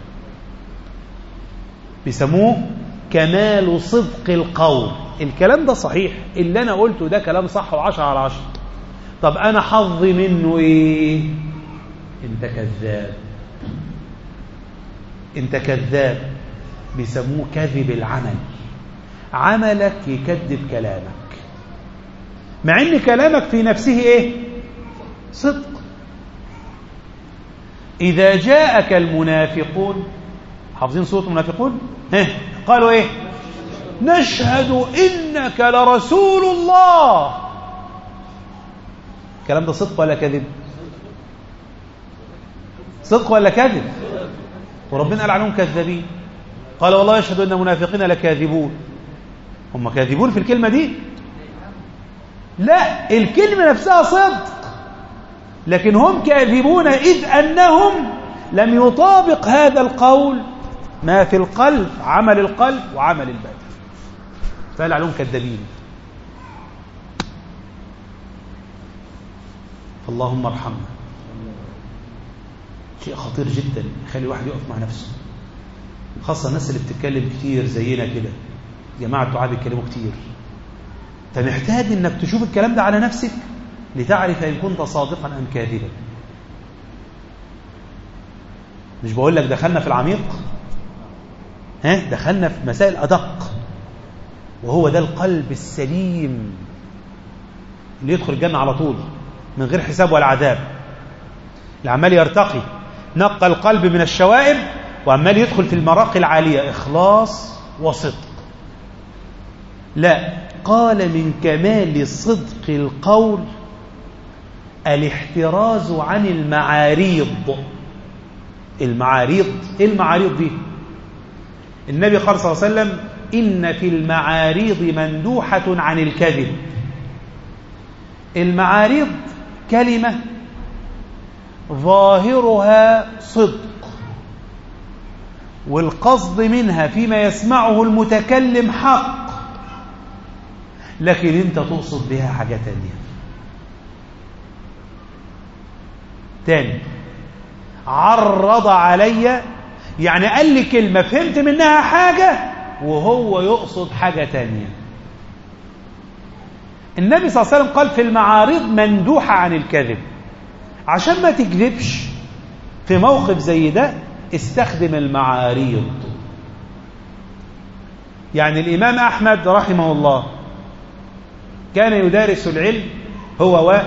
بيسموه كمال صدق القول الكلام ده صحيح اللي أنا قلته ده كلام صح وعشر على عشر طب أنا حظي منه إيه أنت كذاب أنت كذاب بيسموه كذب العمل عملك يكذب كلامك مع ان كلامك في نفسه ايه صدق إذا جاءك المنافقون حافظين سورة المنافقون ها قالوا إيه نشهد إنك لرسول الله الكلام ده صدق ولا كذب صدق ولا كذب وربنا قال عنهم كذابين قال والله يشهد أن المنافقين لكاذبون هم كاذبون في الكلمة دي لا الكلمة نفسها صدق لكن هم كاذبون إذ أنهم لم يطابق هذا القول ما في القلب عمل القلب وعمل البدن فقال عليهم كذابين اللهم ارحمنا شيء خطير جدا يخلي الواحد يقف مع نفسه خاصة الناس اللي بتتكلم كتير زينا كده جماعة الدعاء بيتكلموا كتير انت محتاج انك تشوف الكلام ده على نفسك لتعرف ان كنت صادقا ام كاذبا مش بقول لك دخلنا في العميق ها دخلنا في مسائل ادق وهو ده القلب السليم اللي يدخل الجنه على طول من غير حساب ولا عذاب اللي عمال يرتقي نقى القلب من الشوائب وعمال يدخل في المراقي العاليه اخلاص وصدق لا قال من كمال صدق القول الاحتراز عن المعاريض المعاريض ايه المعاريض دي النبي قال صلى الله عليه وسلم إن في المعاريض مندوحة عن الكذب المعاريض كلمة ظاهرها صدق والقصد منها فيما يسمعه المتكلم حق لكن انت تقصد بها حاجة تانية تاني عرض علي يعني قال لي كلمة فهمت منها حاجة وهو يقصد حاجة تانية النبي صلى الله عليه وسلم قال في المعارض مندوحة عن الكذب عشان ما تكذبش في موقف زي ده استخدم المعاريض يعني الإمام أحمد رحمه الله كان يدارس العلم هو و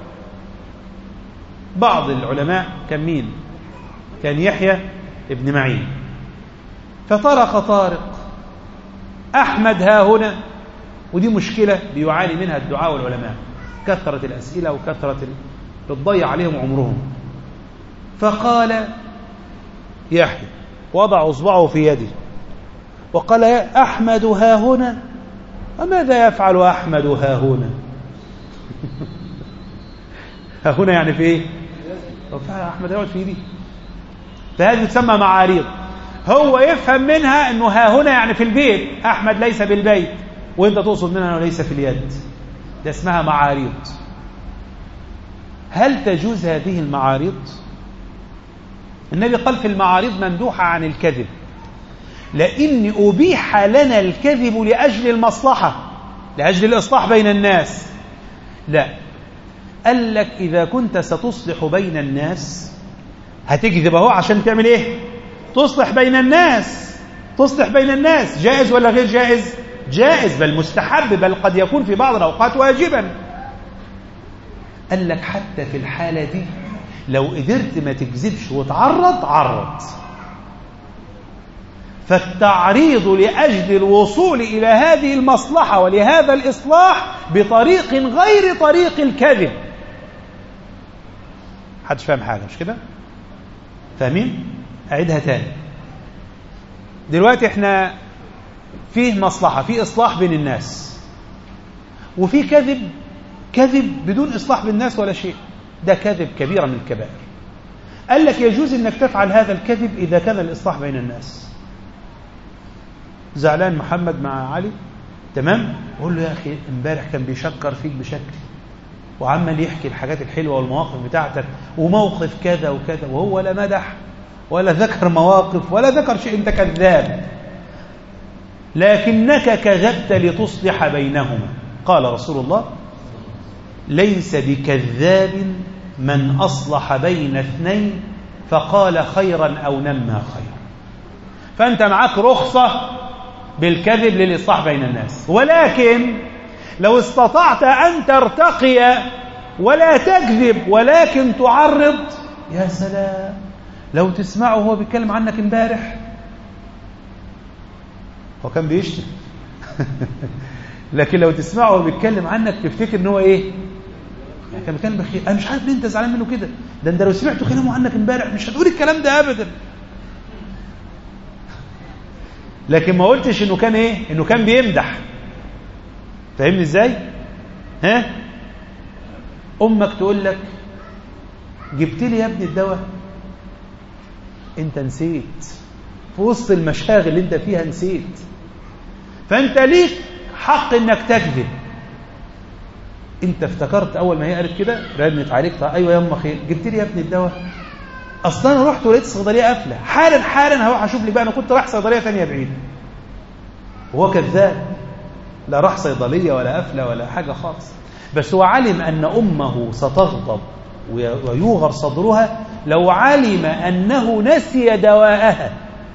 بعض العلماء كان مين كان يحيى ابن معين فطرق طارق أحمد ها هنا ودي مشكلة بيعاني منها الدعاء والعلماء كثرة الأسئلة وكثرة بتضيع عليهم عمرهم فقال يحيى وضع اصبعه في يده وقال يا أحمد ها هنا وماذا يفعل أحمد ها هنا ها هنا يعني في ايه أحمد يقعد في يدي فهذه تسمى معاريض هو يفهم منها أنه ها هنا يعني في البيت أحمد ليس بالبيت وانت تقصد منها أنه ليس في اليد ده اسمها معاريض هل تجوز هذه المعاريض النبي قال في المعاريض مندوحة عن الكذب لأن أبيح لنا الكذب لأجل المصلحة لأجل الإصلاح بين الناس لا قال لك إذا كنت ستصلح بين الناس هتكذب اهو عشان تعمل ايه تصلح بين الناس تصلح بين الناس جائز ولا غير جائز جائز بل مستحب بل قد يكون في بعض الأوقات واجبا قال لك حتى في الحالة دي لو قدرت ما تكذبش وتعرض عرض فالتعريض لأجل الوصول إلى هذه المصلحة ولهذا الإصلاح بطريق غير طريق الكذب حدش فاهم حاجة مش كده فاهمين أعيدها تاني دلوقتي احنا فيه مصلحة فيه إصلاح بين الناس وفي كذب كذب بدون إصلاح بالناس ولا شيء ده كذب كبيرة من الكبائر قال لك يجوز انك تفعل هذا الكذب إذا كان الإصلاح بين الناس زعلان محمد مع علي تمام قول له يا أخي امبارح كان بيشكر فيك بشكل وعمال يحكي الحاجات الحلوة والمواقف بتاعتك وموقف كذا وكذا وهو لا مدح ولا ذكر مواقف ولا ذكر شيء انت كذاب لكنك كذبت لتصلح بينهما قال رسول الله ليس بكذاب من أصلح بين اثنين فقال خيرا أو نمى خيرا فأنت معك رخصة بالكذب للإصلاح بين الناس ولكن لو استطعت أن ترتقي ولا تكذب ولكن تعرض يا سلام لو تسمعه وهو بيتكلم عنك امبارح هو كان بيشتم لكن لو تسمعه وهو بيتكلم عنك تفتكر ان هو ايه يعني كان بيتكلم بخير انا مش عارف ليه انت زعلان منه كده ده انت لو سمعته كلامه عنك امبارح مش هتقول الكلام ده ابدا لكن ما قلتش انه كان ايه انه كان بيمدح فاهمني ازاي ها امك تقول لك جبت لي يا ابني الدواء انت نسيت في وسط المشاغل اللي انت فيها نسيت فانت ليك حق انك تكذب انت افتكرت اول ما هي قالت كده رنت عليك طيب ايوه يا ام خير جبت لي يا ابني الدواء اصلا انا رحت ولقيت الصيدليه قافله حالا حالا هروح اشوف لي بقى انا كنت رايح صيدليه ثانيه بعيد وهو كذاب لا راح صيدليه ولا قافله ولا حاجه خالص بس هو علم ان امه ستغضب ويوغر صدرها لو علم انه نسي دواءها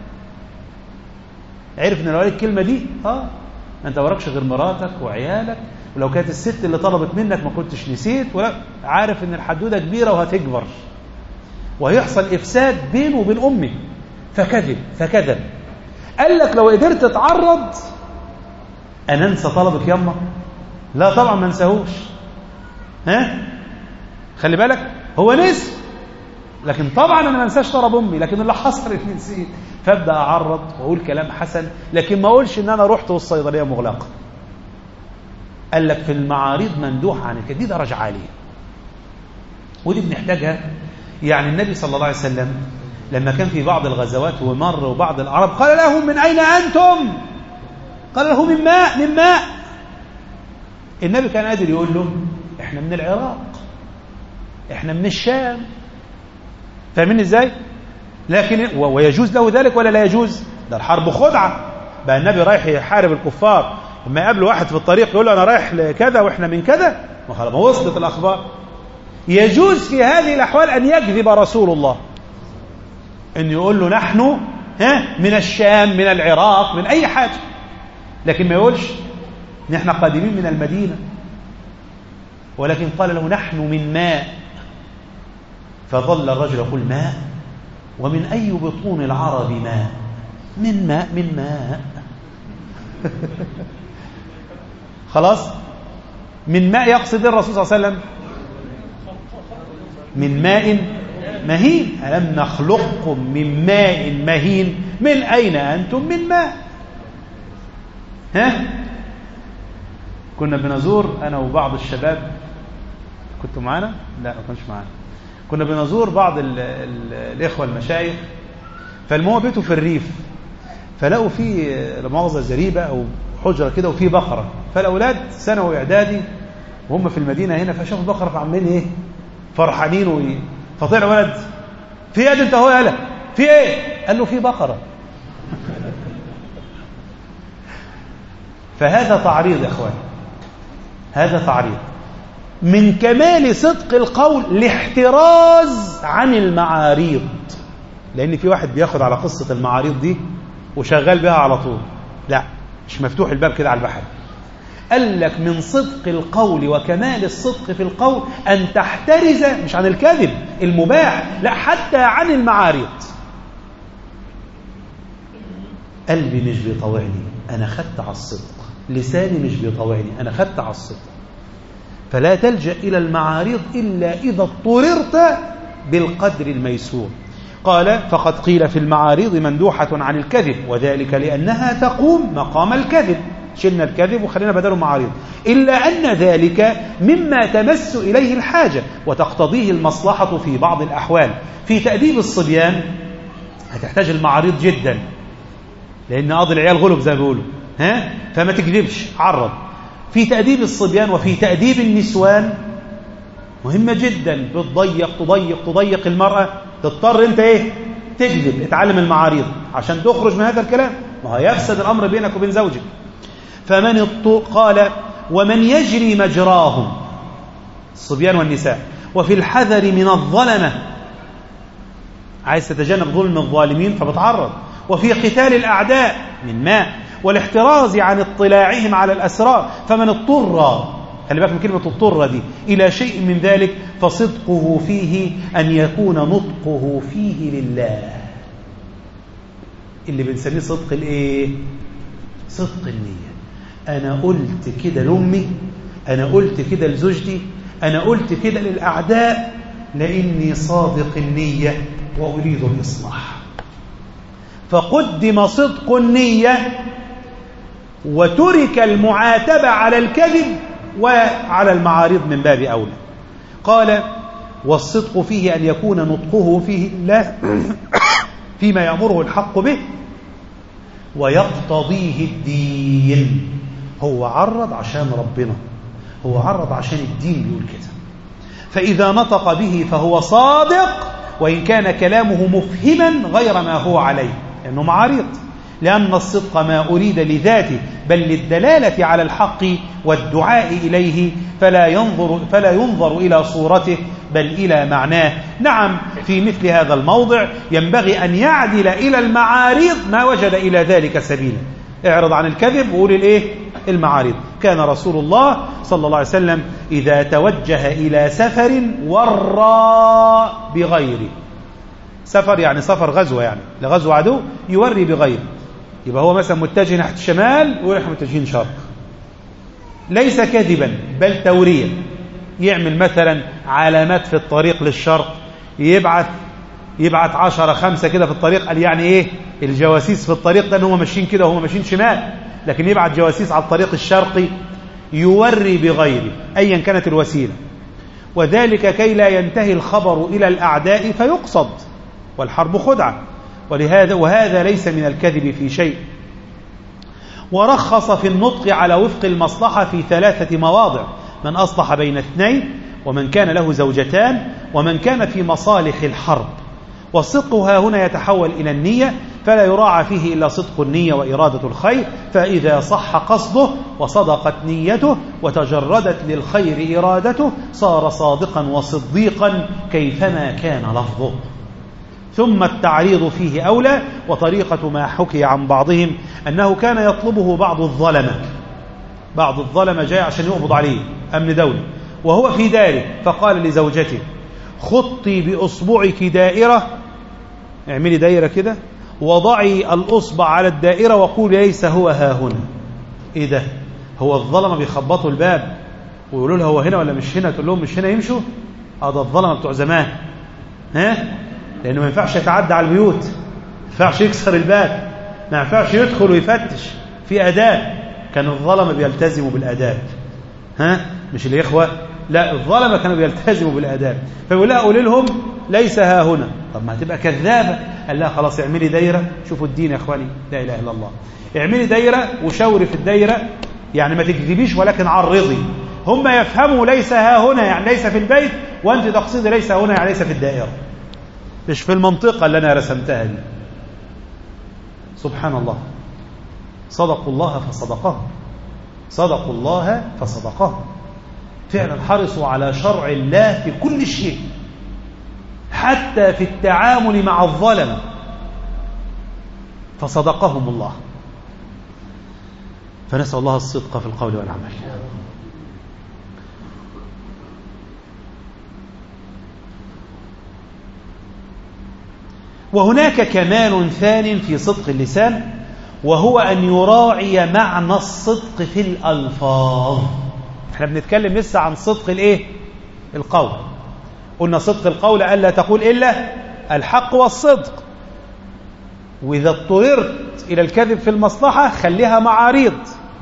عرف ان لو قال الكلمه دي اه انت وراكش غير مراتك وعيالك ولو كانت الست اللي طلبت منك ما كنتش نسيت ولا عارف ان الحدوده كبيره وهتكبر وهيحصل افساد بينه وبين امه فكذب فكذب قال لك لو قدرت تتعرض انا انسى طلبك يما لا طبعا ما انساهوش ها خلي بالك هو نسي لكن طبعا انا ما انساش طلب امي لكن اللي حصل اني نسيت فابدا اعرض واقول كلام حسن لكن ما اقولش ان انا رحت والصيدليه مغلقه قال لك في المعارض مندوح عن كده دي درجه عاليه ودي بنحتاجها يعني النبي صلى الله عليه وسلم لما كان في بعض الغزوات ومر وبعض العرب قال لهم من اين انتم قال له من ماء من ماء النبي كان قادر يقول له احنا من العراق احنا من الشام فاهمين ازاي لكن ويجوز له ذلك ولا لا يجوز ده الحرب خدعه بقى النبي رايح يحارب الكفار لما يقابل واحد في الطريق يقول له انا رايح لكذا واحنا من كذا ما خلاص ما وصلت الاخبار يجوز في هذه الاحوال ان يكذب رسول الله ان يقول له نحن ها من الشام من العراق من اي حاجه لكن ما يقولش ان احنا قادمين من المدينه ولكن قال له نحن من ماء فظل الرجل يقول ماء ومن أي بطون العرب ماء من ماء من ماء خلاص من ماء يقصد الرسول صلى الله عليه وسلم من ماء مهين ألم نخلقكم من ماء مهين من أين أنتم من ماء ها كنا بنزور أنا وبعض الشباب كنتوا معانا لا ما كنتش معانا كنا بنزور بعض ال ال الإخوة المشايخ فالمهم بيته في الريف فلقوا في لمؤاخذة زريبة أو حجرة كده وفي بقرة فالأولاد ثانوي إعدادي وهم في المدينة هنا فشافوا البقرة فعاملين إيه فرحانين وإيه فطلع ولد في ايه انت هو يالا في ايه قال له في بقرة فهذا تعريض يا اخوان هذا تعريض من كمال صدق القول الاحتراز عن المعاريض لان في واحد بياخد على قصة المعاريض دي وشغال بها على طول لا مش مفتوح الباب كده على البحر قال لك من صدق القول وكمال الصدق في القول أن تحترز مش عن الكذب المباح لا حتى عن المعارض قلبي مش بيطوعني أنا خدت على الصدق لساني مش بيطوعني أنا خدت على الصدق فلا تلجأ إلى المعارض إلا إذا اضطررت بالقدر الميسور قال فقد قيل في المعارض مندوحة عن الكذب وذلك لأنها تقوم مقام الكذب شلنا الكذب وخلينا بدله معارض إلا أن ذلك مما تمس إليه الحاجة وتقتضيه المصلحة في بعض الأحوال في تأديب الصبيان هتحتاج المعارض جدا لأن قاضي العيال غلب زي ما بيقولوا ها فما تكذبش عرض في تأديب الصبيان وفي تأديب النسوان مهمة جدا بتضيق تضيق تضيق المرأة تضطر انت ايه تكذب اتعلم المعارض عشان تخرج من هذا الكلام ما هو يفسد الأمر بينك وبين زوجك فمن الط... قال ومن يجري مجراهم الصبيان والنساء وفي الحذر من الظلمة عايز تتجنب ظلم الظالمين فبتعرض وفي قتال الأعداء من ماء والاحتراز عن اطلاعهم على الأسرار فمن اضطر خلي بالك من كلمة اضطر دي إلى شيء من ذلك فصدقه فيه أن يكون نطقه فيه لله اللي بنسميه صدق الايه صدق النية أنا قلت كده لأمي أنا قلت كده لزوجتي أنا قلت كده للأعداء لأني صادق النية وأريد الإصلاح فقدم صدق النية وترك المعاتبة على الكذب وعلى المعارض من باب أولى قال والصدق فيه أن يكون نطقه فيه لا فيما يأمره الحق به ويقتضيه الدين هو عرض عشان ربنا هو عرض عشان الدين بيقول كده فإذا نطق به فهو صادق وإن كان كلامه مفهما غير ما هو عليه لأنه معارض لأن الصدق ما أريد لذاته بل للدلالة على الحق والدعاء إليه فلا ينظر, فلا ينظر إلى صورته بل إلى معناه نعم في مثل هذا الموضع ينبغي أن يعدل إلى المعارض ما وجد إلى ذلك سبيلا اعرض عن الكذب وقول الايه المعارض كان رسول الله صلى الله عليه وسلم إذا توجه إلى سفر ورى بغيره سفر يعني سفر غزوة يعني لغزو عدو يوري بغيره يبقى هو مثلا متجه ناحية الشمال ونحن متجهين شرق ليس كذبا بل توريا يعمل مثلا علامات في الطريق للشرق يبعث يبعث عشرة خمسة كده في الطريق قال يعني ايه الجواسيس في الطريق ده ان هم ماشيين كده وهم ماشيين شمال لكن يبعث جواسيس على الطريق الشرقي يوري بغيره ايا كانت الوسيله وذلك كي لا ينتهي الخبر الى الاعداء فيقصد والحرب خدعه ولهذا وهذا ليس من الكذب في شيء ورخص في النطق على وفق المصلحة في ثلاثة مواضع من أصلح بين اثنين ومن كان له زوجتان ومن كان في مصالح الحرب والصدق ها هنا يتحول إلى النية فلا يراعى فيه إلا صدق النية وإرادة الخير فإذا صح قصده وصدقت نيته وتجردت للخير إرادته صار صادقا وصديقا كيفما كان لفظه ثم التعريض فيه أولى وطريقة ما حكي عن بعضهم أنه كان يطلبه بعض الظلمة بعض الظلمة جاء عشان يقبض عليه أمن دولي وهو في داره فقال لزوجته خطي بأصبعك دائرة اعملي دائرة كده وضعي الأصبع على الدائرة وقولي ليس هو ها هنا إيه ده هو الظلمة بيخبطوا الباب ويقولوا لها هو هنا ولا مش هنا تقول لهم مش هنا يمشوا اه ده الظلمة بتوع زمان ها لأنه ما ينفعش يتعدى على البيوت ما ينفعش يكسر الباب ما ينفعش يدخل ويفتش في أداب كان الظلمة بيلتزموا بالأداب ها مش الإخوة لا الظلمة كانوا بيلتزموا بالآداب فيقول لها قولي لهم ليس ها هنا طب ما هتبقى كذابة قال لها خلاص اعملي دايرة شوفوا الدين يا اخواني لا إله إلا الله اعملي دايرة وشاوري في الدايرة يعني ما تكذبيش ولكن عرضي هم يفهموا ليس ها هنا يعني ليس في البيت وأنت تقصدي ليس هنا يعني ليس في الدائرة مش في المنطقة اللي أنا رسمتها دي سبحان الله صدقوا الله فصدقهم صدقوا الله فصدقهم فعلا حرصوا على شرع الله في كل شيء حتى في التعامل مع الظلم فصدقهم الله فنسأل الله الصدق في القول والعمل وهناك كمال ثان في صدق اللسان وهو أن يراعي معنى الصدق في الألفاظ احنا بنتكلم لسه عن صدق الايه القول قلنا صدق القول ألا تقول إلا الحق والصدق وإذا اضطررت إلى الكذب في المصلحة خليها معاريض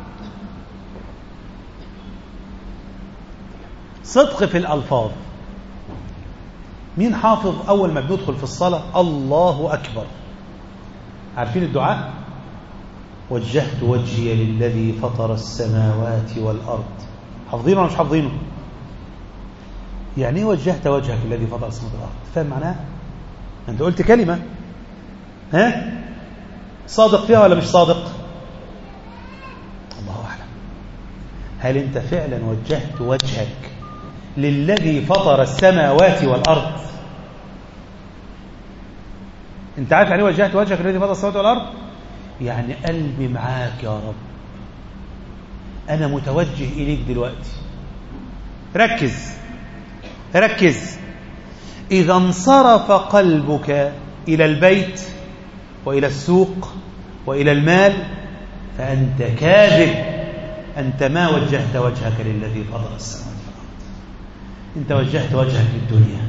صدق في الألفاظ مين حافظ أول ما بندخل في الصلاة الله أكبر عارفين الدعاء وجهت وجهي للذي فطر السماوات والأرض حافظينه ولا مش حافظينه يعني ايه وجهت وجهك الذي فطر السماوات والأرض فاهم معناها انت قلت كلمة ها صادق فيها ولا مش صادق الله أعلم هل انت فعلا وجهت وجهك للذي فطر السماوات والأرض انت عارف يعني وجهت وجهك للذي فطر السماوات والأرض يعني قلبي معاك يا رب أنا متوجه إليك دلوقتي ركز ركز إذا انصرف قلبك إلى البيت وإلى السوق وإلى المال فأنت كاذب أنت ما وجهت وجهك للذي فضل السماوات والأرض أنت وجهت وجهك للدنيا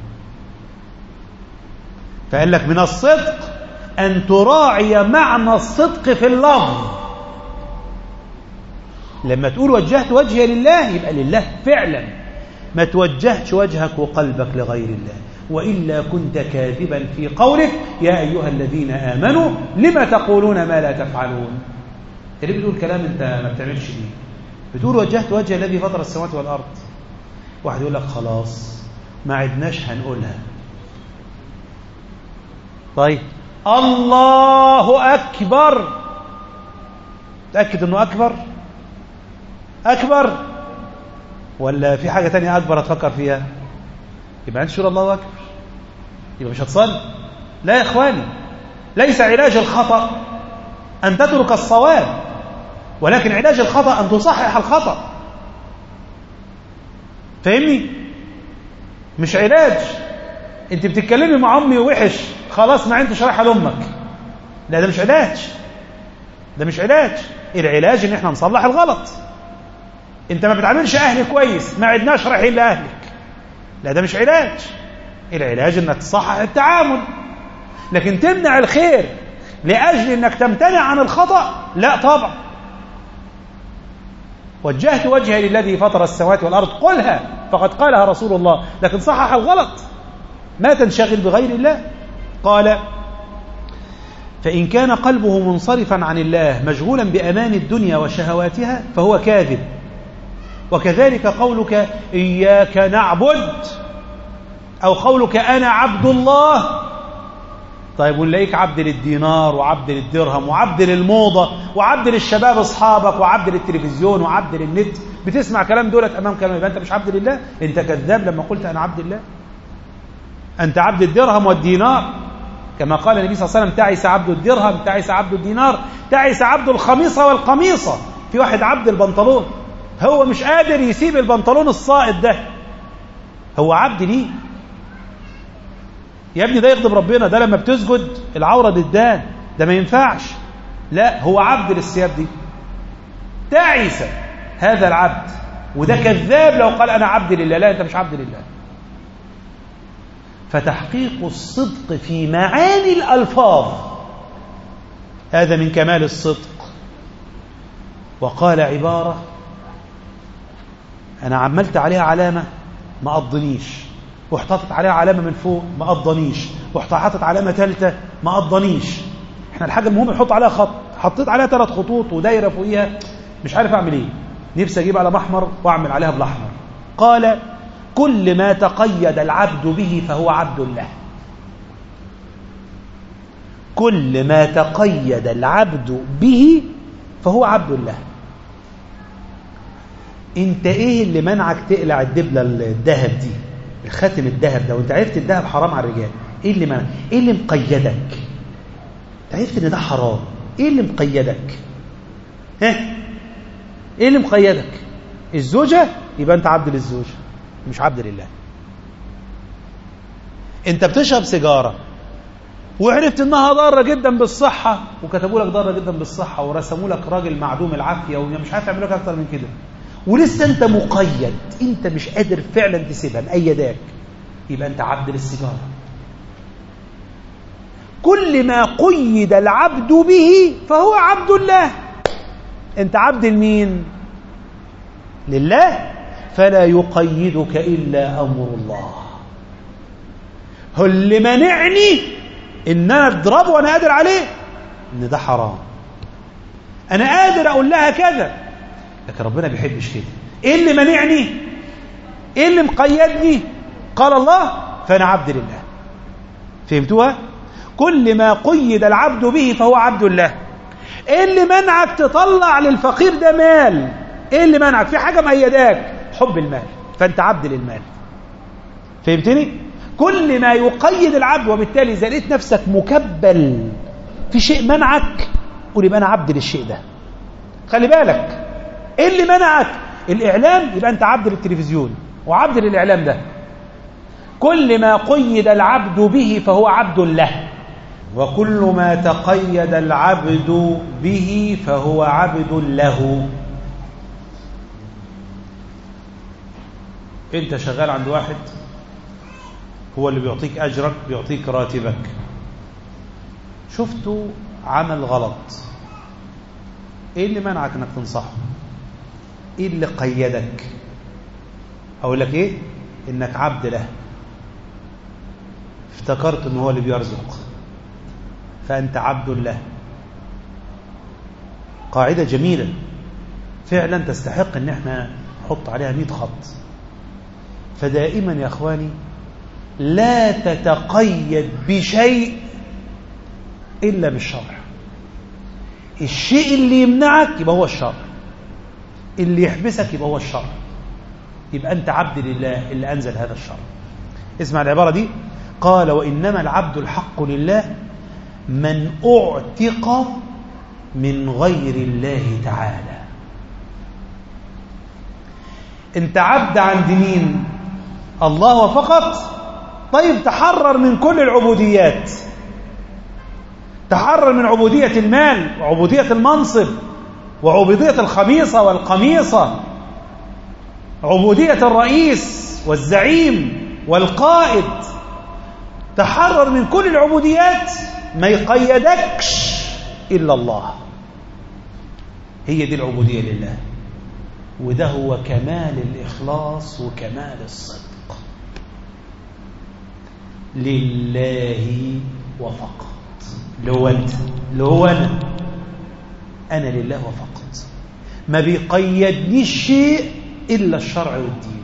فقال لك من الصدق أن تراعي معنى الصدق في اللفظ لما تقول وجهت وجهي لله يبقى لله فعلا ما توجهتش وجهك وقلبك لغير الله وإلا كنت كاذبا في قولك يا أيها الذين آمنوا لما تقولون ما لا تفعلون اللي بتقول كلام انت ما بتعملش بيه بتقول وجهت وجه الذي فطر السماوات والأرض واحد يقول لك خلاص ما عدناش هنقولها طيب الله أكبر تأكد أنه أكبر أكبر ولا في حاجة تانية أكبر هتفكر فيها يبقى أنت شور الله أكبر يبقى مش هتصلي لا يا إخواني ليس علاج الخطأ أن تترك الصواب ولكن علاج الخطأ أن تصحح الخطأ فاهمني مش علاج انت بتتكلمي مع امي وحش خلاص ما انت شرحها لامك لا ده مش علاج ده مش علاج العلاج ان احنا نصلح الغلط انت ما بتعاملش اهلي كويس ما عدناش رايحين لاهلك لا ده مش علاج العلاج انك تصحح التعامل لكن تمنع الخير لاجل انك تمتنع عن الخطا لا طبعا وجهت وجهي للذي فطر السماوات والارض قلها فقد قالها رسول الله لكن صحح الغلط ما تنشغل بغير الله قال فإن كان قلبه منصرفا عن الله مشغولا بأمان الدنيا وشهواتها فهو كاذب وكذلك قولك إياك نعبد أو قولك أنا عبد الله طيب ونلاقيك عبد للدينار وعبد للدرهم وعبد للموضة وعبد للشباب أصحابك وعبد للتلفزيون وعبد للنت بتسمع كلام دولت أمام كلام يبقى أنت مش عبد لله أنت كذاب لما قلت أنا عبد الله أنت عبد الدرهم والدينار كما قال النبي صلى الله عليه وسلم تعس عبد الدرهم تعس عبد الدينار تعس عبد الخميصة والقميصة في واحد عبد البنطلون هو مش قادر يسيب البنطلون الصائد ده هو عبد ليه يا ابني ده يغضب ربنا ده لما بتسجد العورة ددان ده ما ينفعش لا هو عبد للثياب دي تعس هذا العبد وده كذاب لو قال أنا عبد لله لا أنت مش عبد لله فتحقيق الصدق في معاني الألفاظ هذا من كمال الصدق وقال عبارة أنا عملت عليها علامة ما قضنيش واحتطت عليها علامة من فوق ما قضنيش واحتطت علامة ثالثة ما قضنيش احنا الحاجة المهم نحط عليها خط حطيت عليها ثلاث خطوط ودايرة فوقيها مش عارف اعمل ايه نفسي اجيب على محمر واعمل عليها بالاحمر قال كل ما تقيد العبد به فهو عبد الله كل ما تقيد العبد به فهو عبد الله انت ايه اللي منعك تقلع الدبلة الذهب دي الخاتم الذهب ده وانت عرفت الذهب حرام على الرجال ايه اللي منعك ايه اللي مقيدك انت عرفت ان ده حرام ايه اللي مقيدك ها ايه اللي مقيدك الزوجة يبقى انت عبد للزوجة مش عبد لله انت بتشرب سيجارة وعرفت انها ضارة جدا بالصحة وكتبوا لك ضارة جدا بالصحة ورسموا لك راجل معدوم العافية ومش عارف يعملوا لك اكتر من كده ولسه انت مقيد انت مش قادر فعلا تسيبها مقيداك يبقى انت عبد للسيجارة كل ما قيد العبد به فهو عبد الله انت عبد لمين لله فلا يقيدك إلا أمر الله هو اللي منعني إن أنا أضربه وأنا قادر عليه إن ده حرام أنا قادر أقول لها كذا لكن ربنا بيحبش كده إيه اللي منعني إيه اللي مقيدني قال الله فأنا عبد لله فهمتوها كل ما قيد العبد به فهو عبد الله إيه اللي منعك تطلع للفقير ده مال إيه اللي منعك في حاجة مقيداك حب المال فأنت عبد للمال فهمتني كل ما يقيد العبد وبالتالي إذا لقيت نفسك مكبل في شيء منعك قول يبقى أنا عبد للشيء ده خلي بالك إيه اللي منعك الإعلام يبقى أنت عبد للتلفزيون وعبد للإعلام ده كل ما قيد العبد به فهو عبد له وكل ما تقيد العبد به فهو عبد له انت شغال عند واحد هو اللي بيعطيك اجرك بيعطيك راتبك شفته عمل غلط ايه اللي منعك انك تنصحه ايه اللي قيدك اقول لك ايه انك عبد له افتكرت ان هو اللي بيرزق فانت عبد له قاعده جميله فعلا تستحق ان احنا نحط عليها 100 خط فدائما يا اخواني لا تتقيد بشيء الا بالشرع الشيء اللي يمنعك يبقى هو الشرع اللي يحبسك يبقى هو الشرع يبقى أنت عبد لله اللي أنزل هذا الشرع اسمع العبارة دي قال وإنما العبد الحق لله من أعتق من غير الله تعالى أنت عبد عند مين الله فقط طيب تحرر من كل العبوديات تحرر من عبودية المال وعبودية المنصب وعبودية الخميصة والقميصة عبودية الرئيس والزعيم والقائد تحرر من كل العبوديات ما يقيدكش إلا الله هي دي العبودية لله وده هو كمال الإخلاص وكمال الصدق لله وفقط لو أنت لو أنا أنا لله وفقط ما بيقيدنيش شيء إلا الشرع والدين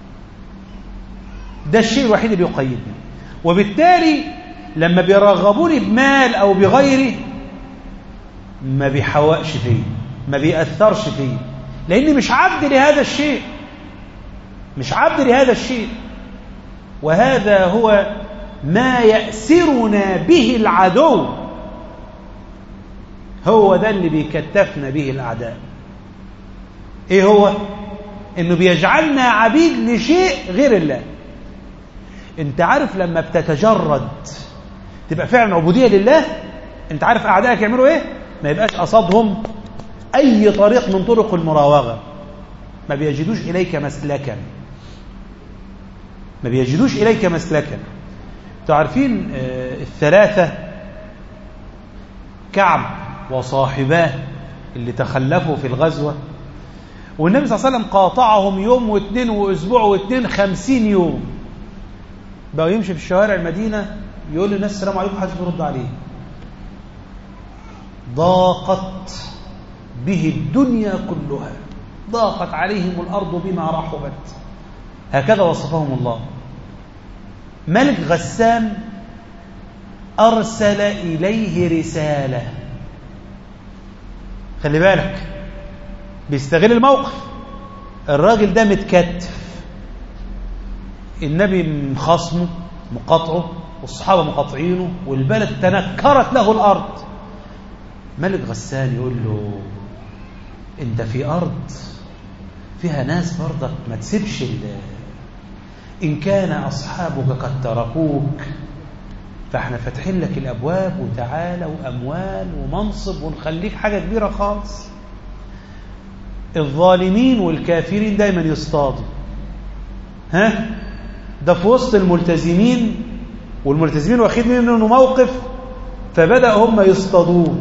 ده الشيء الوحيد اللي بيقيدني وبالتالي لما بيرغبوني بمال أو بغيره ما بيحوقش فيه ما بيأثرش فيه لأني مش عبد لهذا الشيء مش عبد لهذا الشيء وهذا هو ما يأسرنا به العدو هو ده اللي بيكتفنا به الأعداء إيه هو؟ إنه بيجعلنا عبيد لشيء غير الله أنت عارف لما بتتجرد تبقى فعلا عبودية لله أنت عارف أعدائك يعملوا إيه؟ ما يبقاش قصدهم أي طريق من طرق المراوغة ما بيجدوش إليك مسلكا ما بيجدوش إليك مسلكا تعرفين الثلاثة كعب وصاحباه اللي تخلفوا في الغزوة والنبي صلى الله عليه وسلم قاطعهم يوم واثنين واسبوع واثنين خمسين يوم بقى يمشي في الشوارع المدينة يقول للناس السلام عليكم محدش بيرد عليه ضاقت به الدنيا كلها ضاقت عليهم الأرض بما رحبت هكذا وصفهم الله ملك غسان أرسل إليه رسالة خلي بالك بيستغل الموقف الراجل ده متكتف النبي مخاصمه مقاطعه والصحابة مقاطعينه والبلد تنكرت له الأرض ملك غسان يقول له انت في أرض فيها ناس برضك ما تسيبش إن كان أصحابك قد تركوك فاحنا فاتحين لك الأبواب وتعالى وأموال ومنصب ونخليك حاجة كبيرة خالص الظالمين والكافرين دايما يصطادوا ها ده في وسط الملتزمين والملتزمين واخدين منه موقف فبدأ هم يصطادوه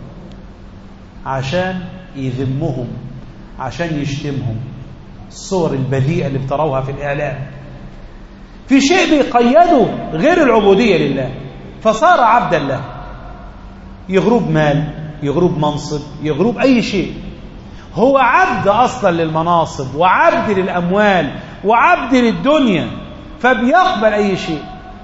عشان يذمهم عشان يشتمهم الصور البذيئة اللي بتروها في الإعلام في شيء بيقيده غير العبودية لله فصار عبدا له يغروب مال يغروب منصب يغروب أي شيء هو عبد أصلا للمناصب وعبد للأموال وعبد للدنيا فبيقبل أي شيء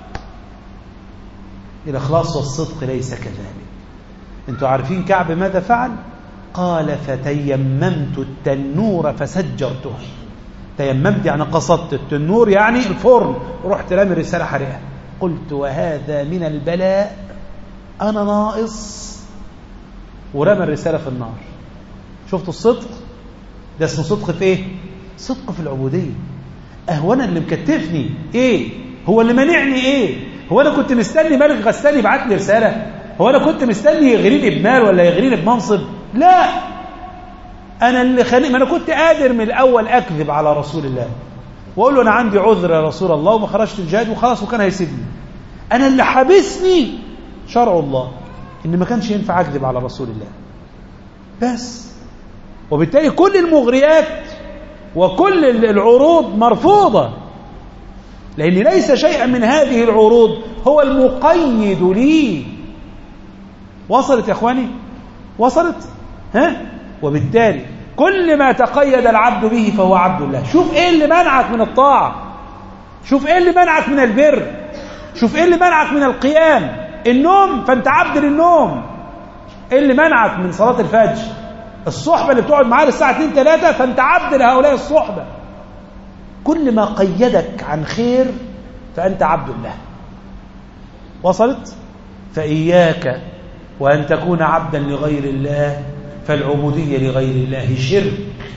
الإخلاص والصدق ليس كذلك أنتوا عارفين كعب ماذا فعل قال فتيممت التنور فسجرته تيممت يعني قصدت التنور يعني الفرن ورحت رامي رسالة حريقة قلت وهذا من البلاء أنا ناقص ورمى الرسالة في النار شفتوا الصدق ده اسمه صدق في ايه صدق في العبودية أهو أنا اللي مكتفني إيه هو اللي مانعني إيه هو أنا كنت مستني ملك غساني يبعت لي رسالة هو أنا كنت مستني يغريني بمال ولا يغريني بمنصب لا أنا اللي خلي ما أنا كنت قادر من الأول أكذب على رسول الله وأقول له أنا عندي عذر يا رسول الله وما خرجت الجهاد وخلاص وكان هيسيبني أنا اللي حابسني شرع الله إن ما كانش ينفع أكذب على رسول الله بس وبالتالي كل المغريات وكل العروض مرفوضة لأن ليس شيئا من هذه العروض هو المقيد لي وصلت يا أخواني وصلت ها وبالتالي كل ما تقيد العبد به فهو عبد الله شوف ايه اللي منعك من الطاعة شوف ايه اللي منعك من البر شوف ايه اللي منعك من القيام النوم فانت عبد للنوم ايه اللي منعك من صلاة الفجر الصحبة اللي بتقعد معاه للساعة 2 3 فانت عبد لهؤلاء الصحبة كل ما قيدك عن خير فأنت عبد الله وصلت فإياك وأن تكون عبدا لغير الله فالعبودية لغير الله شرك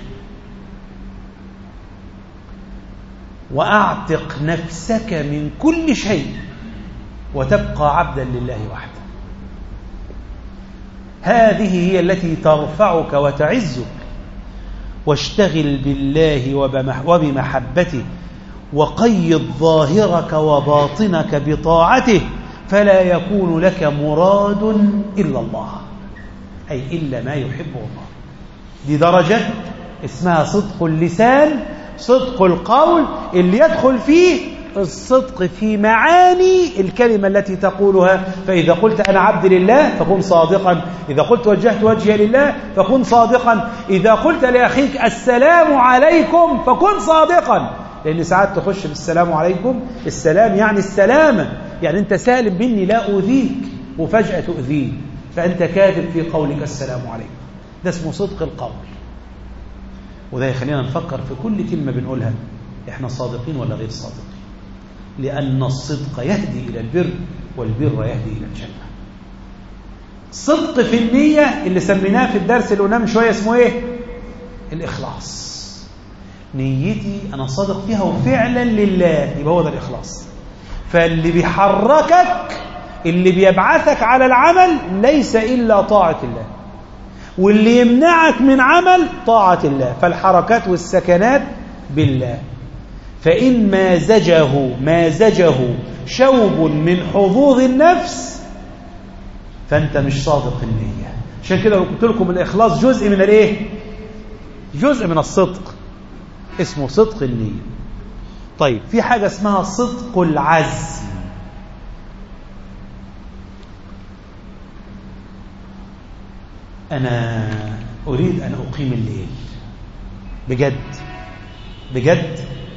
وأعتق نفسك من كل شيء وتبقى عبدا لله وحده هذه هي التي ترفعك وتعزك واشتغل بالله وبمحبته وقيد ظاهرك وباطنك بطاعته فلا يكون لك مراد إلا الله أي إلا ما يحبه الله دي درجة اسمها صدق اللسان صدق القول اللي يدخل فيه الصدق في معاني الكلمة التي تقولها فإذا قلت أنا عبد لله فكن صادقا إذا قلت وجهت وجهي لله فكن صادقا إذا قلت لأخيك السلام عليكم فكن صادقا لأن ساعات تخش بالسلام عليكم السلام يعني السلامة يعني أنت سالم مني لا أؤذيك وفجأة تؤذيني فأنت كاذب في قولك السلام عليكم ده اسمه صدق القول وده يخلينا نفكر في كل كلمة بنقولها احنا صادقين ولا غير صادقين لأن الصدق يهدي إلى البر والبر يهدي إلى الجنة صدق في النية اللي سميناه في الدرس اللي قلناه من شوية اسمه ايه الإخلاص نيتي أنا صادق فيها وفعلا لله يبقى هو ده الإخلاص فاللي بيحركك اللي بيبعثك على العمل ليس إلا طاعة الله واللي يمنعك من عمل طاعة الله فالحركات والسكنات بالله فإن مازجه مازجه شوب من حظوظ النفس فأنت مش صادق النية عشان كده قلت لكم الإخلاص جزء من الإيه؟ جزء من الصدق اسمه صدق النية طيب في حاجة اسمها صدق العزم أنا أريد أن أقيم الليل بجد بجد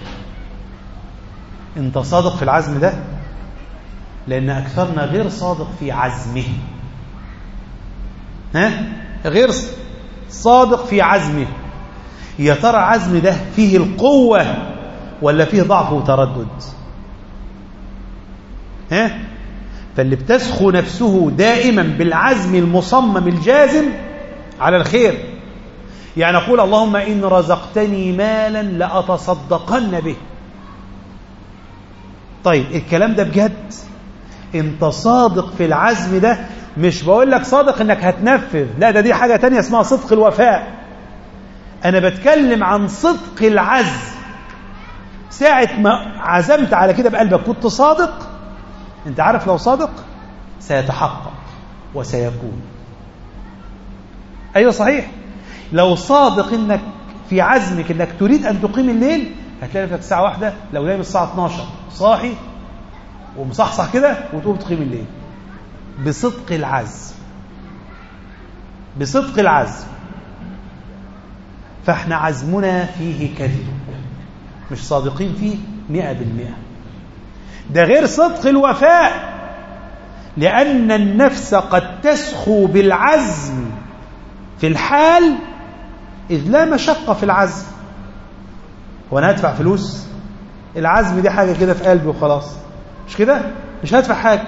أنت صادق في العزم ده لأن أكثرنا غير صادق في عزمه ها غير صادق في عزمه يا ترى عزم ده فيه القوة ولا فيه ضعف وتردد ها فاللي بتسخو نفسه دائما بالعزم المصمم الجازم على الخير يعني أقول اللهم إن رزقتني مالا لأتصدقن به طيب الكلام ده بجد انت صادق في العزم ده مش بقول لك صادق انك هتنفذ لا ده دي حاجة تانية اسمها صدق الوفاء انا بتكلم عن صدق العزم ساعة ما عزمت على كده بقلبك كنت صادق انت عارف لو صادق سيتحقق وسيكون ايوه صحيح لو صادق انك في عزمك انك تريد ان تقيم الليل هتلاقي نفسك الساعه واحدة لو نايم الساعه 12 صاحي ومصحصح كده وتقوم تقيم الليل بصدق العزم بصدق العزم فاحنا عزمنا فيه كذب مش صادقين فيه مئة بالمئة ده غير صدق الوفاء لأن النفس قد تسخو بالعزم في الحال إذ لا مشقة في العزم وأنا هدفع فلوس العزم دي حاجة كده في قلبي وخلاص مش كده مش هدفع حاجة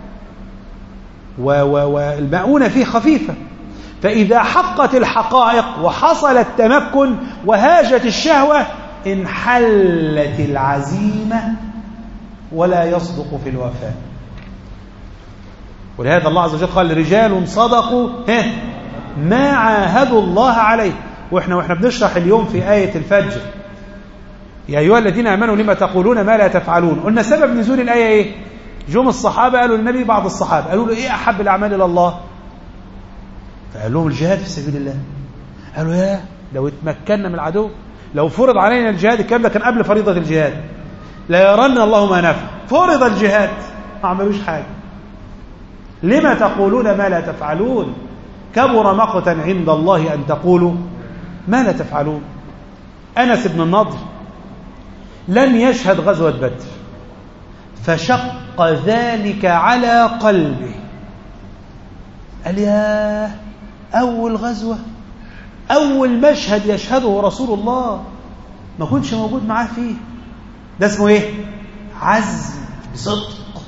والمؤونة فيه خفيفة فإذا حقت الحقائق وحصل التمكن وهاجت الشهوة انحلت العزيمة ولا يصدق في الوفاء ولهذا الله عز وجل قال رجال صدقوا ما عاهدوا الله عليه واحنا واحنا بنشرح اليوم في آية الفجر يا أيها الذين آمنوا لما تقولون ما لا تفعلون قلنا سبب نزول الآية إيه جم الصحابة قالوا للنبي بعض الصحابة قالوا له إيه أحب الأعمال إلى الله فقال لهم الجهاد في سبيل الله قالوا يا لو اتمكنا من العدو لو فرض علينا الجهاد الكلام ده كان قبل فريضة الجهاد لا يرن الله ما نفع فرض الجهاد ما عملوش حاجة لما تقولون ما لا تفعلون كبر مقتا عند الله أن تقولوا ما لا تفعلون أنس بن النضر لم يشهد غزوة بدر فشق ذلك على قلبه قال يا أول غزوة أول مشهد يشهده رسول الله ما كنش موجود معاه فيه ده اسمه ايه عزم بصدق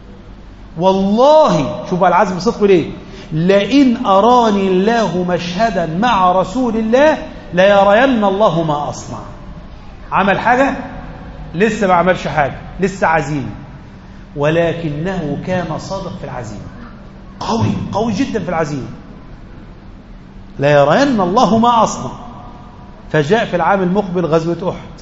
والله شوف العزم بصدق ليه لئن أراني الله مشهدا مع رسول الله ليرين الله ما أصنع عمل حاجة لسه ما عملش حاجة لسه عزيمة ولكنه كان صادق في العزيمة قوي قوي جدا في العزيمة لا يرين الله ما أصنع فجاء في العام المقبل غزوة أحد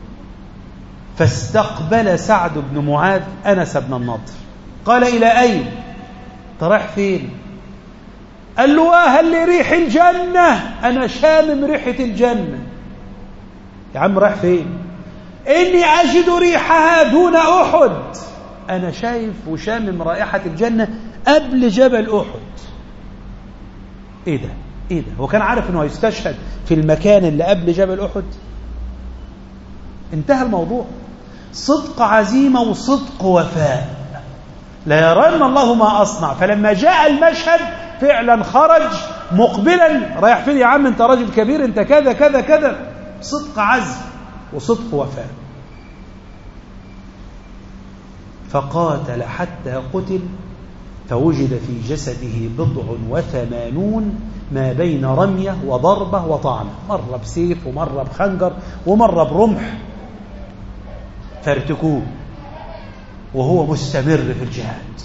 فاستقبل سعد بن معاذ أنس بن النضر قال إلى أين رايح فين قال له هل لي ريح الجنة أنا شامم ريحة الجنة يا عم رايح فين إني أجد ريحها دون أحد أنا شايف وشامم رائحة الجنة قبل جبل أحد إيه ده إيه ده هو كان عارف أنه هيستشهد في المكان اللي قبل جبل أحد انتهى الموضوع صدق عزيمة وصدق وفاء لا يرن الله ما أصنع فلما جاء المشهد فعلا خرج مقبلا رايح فين يا عم انت راجل كبير انت كذا كذا كذا صدق عزم وصدق وفاء فقاتل حتى قتل فوجد في جسده بضع وثمانون ما بين رمية وضربة وطعنة مرة بسيف ومرة بخنجر ومرة برمح فارتكوه وهو مستمر في الجهاد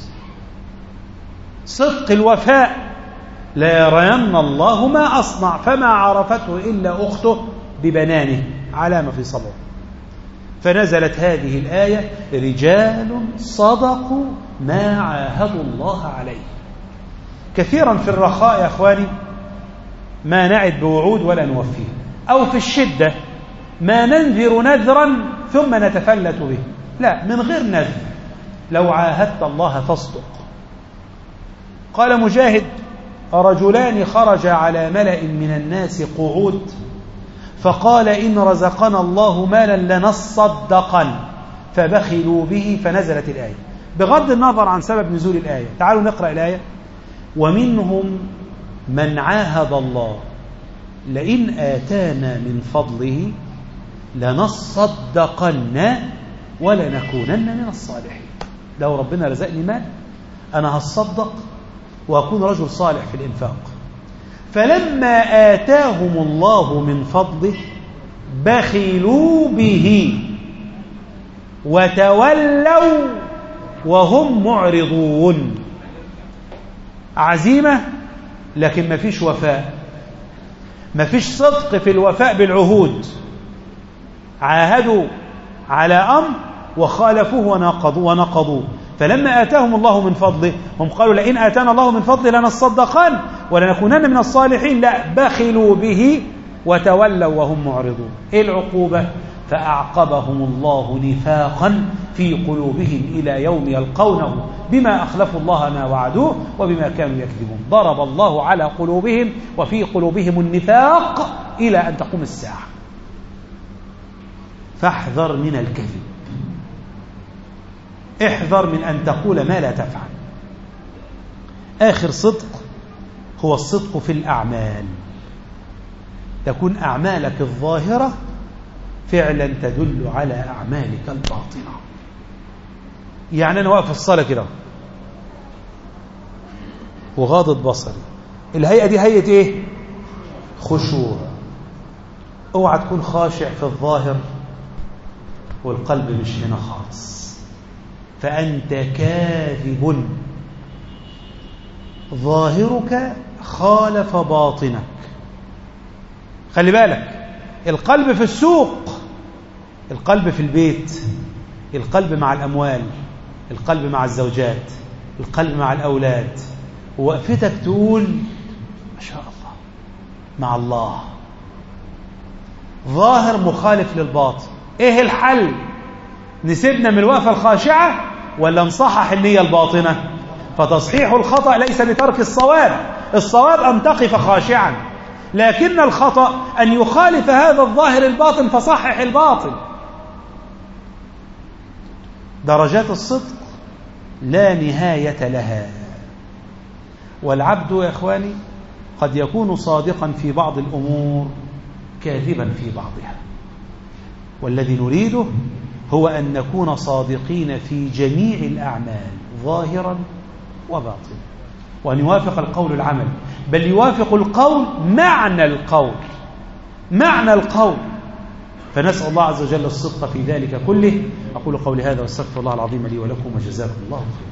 صدق الوفاء لا يرين الله ما أصنع فما عرفته إلا أخته ببنانه علامة في صبره فنزلت هذه الآية رجال صدقوا ما عاهدوا الله عليه كثيرا في الرخاء يا أخواني ما نعد بوعود ولا نوفيه أو في الشدة ما ننذر نذرا ثم نتفلت به لا من غير نذر لو عاهدت الله فاصدق قال مجاهد رجلان خرج على ملأ من الناس قعود فقال إن رزقنا الله مالا لنصدقن فبخلوا به فنزلت الآية بغض النظر عن سبب نزول الآية تعالوا نقرأ الآية ومنهم من عاهد الله لئن آتانا من فضله لنصدقن ولنكونن من الصالحين لو ربنا رزقني مال أنا هصدق وأكون رجل صالح في الإنفاق فلما آتاهم الله من فضله بخلوا به وتولوا وهم معرضون عزيمة لكن ما فيش وفاء ما فيش صدق في الوفاء بالعهود عاهدوا على أمر وخالفوه ونقضوا ونقضوه فلما آتاهم الله من فضله هم قالوا لئن آتانا الله من فضله لنصدقن ولنكونن من الصالحين لا بخلوا به وتولوا وهم معرضون إيه العقوبة فأعقبهم الله نفاقا في قلوبهم إلى يوم يلقونه بما أخلفوا الله ما وعدوه وبما كانوا يكذبون ضرب الله على قلوبهم وفي قلوبهم النفاق إلى أن تقوم الساعة فاحذر من الكذب احذر من أن تقول ما لا تفعل آخر صدق هو الصدق في الأعمال تكون أعمالك الظاهرة فعلا تدل على أعمالك الباطنة يعني أنا واقف في الصلاة كده وغاضض بصري الهيئة دي هيئة إيه خشوع اوعى تكون خاشع في الظاهر والقلب مش هنا خالص فأنت كاذب ظاهرك خالف باطنك خلي بالك القلب في السوق القلب في البيت القلب مع الأموال القلب مع الزوجات القلب مع الأولاد ووقفتك تقول ما شاء الله مع الله ظاهر مخالف للباطن ايه الحل نسيبنا من الوقفة الخاشعة ولا نصحح النية الباطنة فتصحيح الخطأ ليس بترك الصواب الصواب أن تقف خاشعا لكن الخطأ أن يخالف هذا الظاهر الباطن فصحح الباطن درجات الصدق لا نهاية لها والعبد يا إخواني قد يكون صادقا في بعض الأمور كاذبا في بعضها والذي نريده هو أن نكون صادقين في جميع الأعمال ظاهرا وباطنا وأن يوافق القول العمل بل يوافق القول معنى القول معنى القول فنسأل الله عز وجل الصدق في ذلك كله أقول قولي هذا واستغفر الله العظيم لي ولكم وجزاكم الله خيرا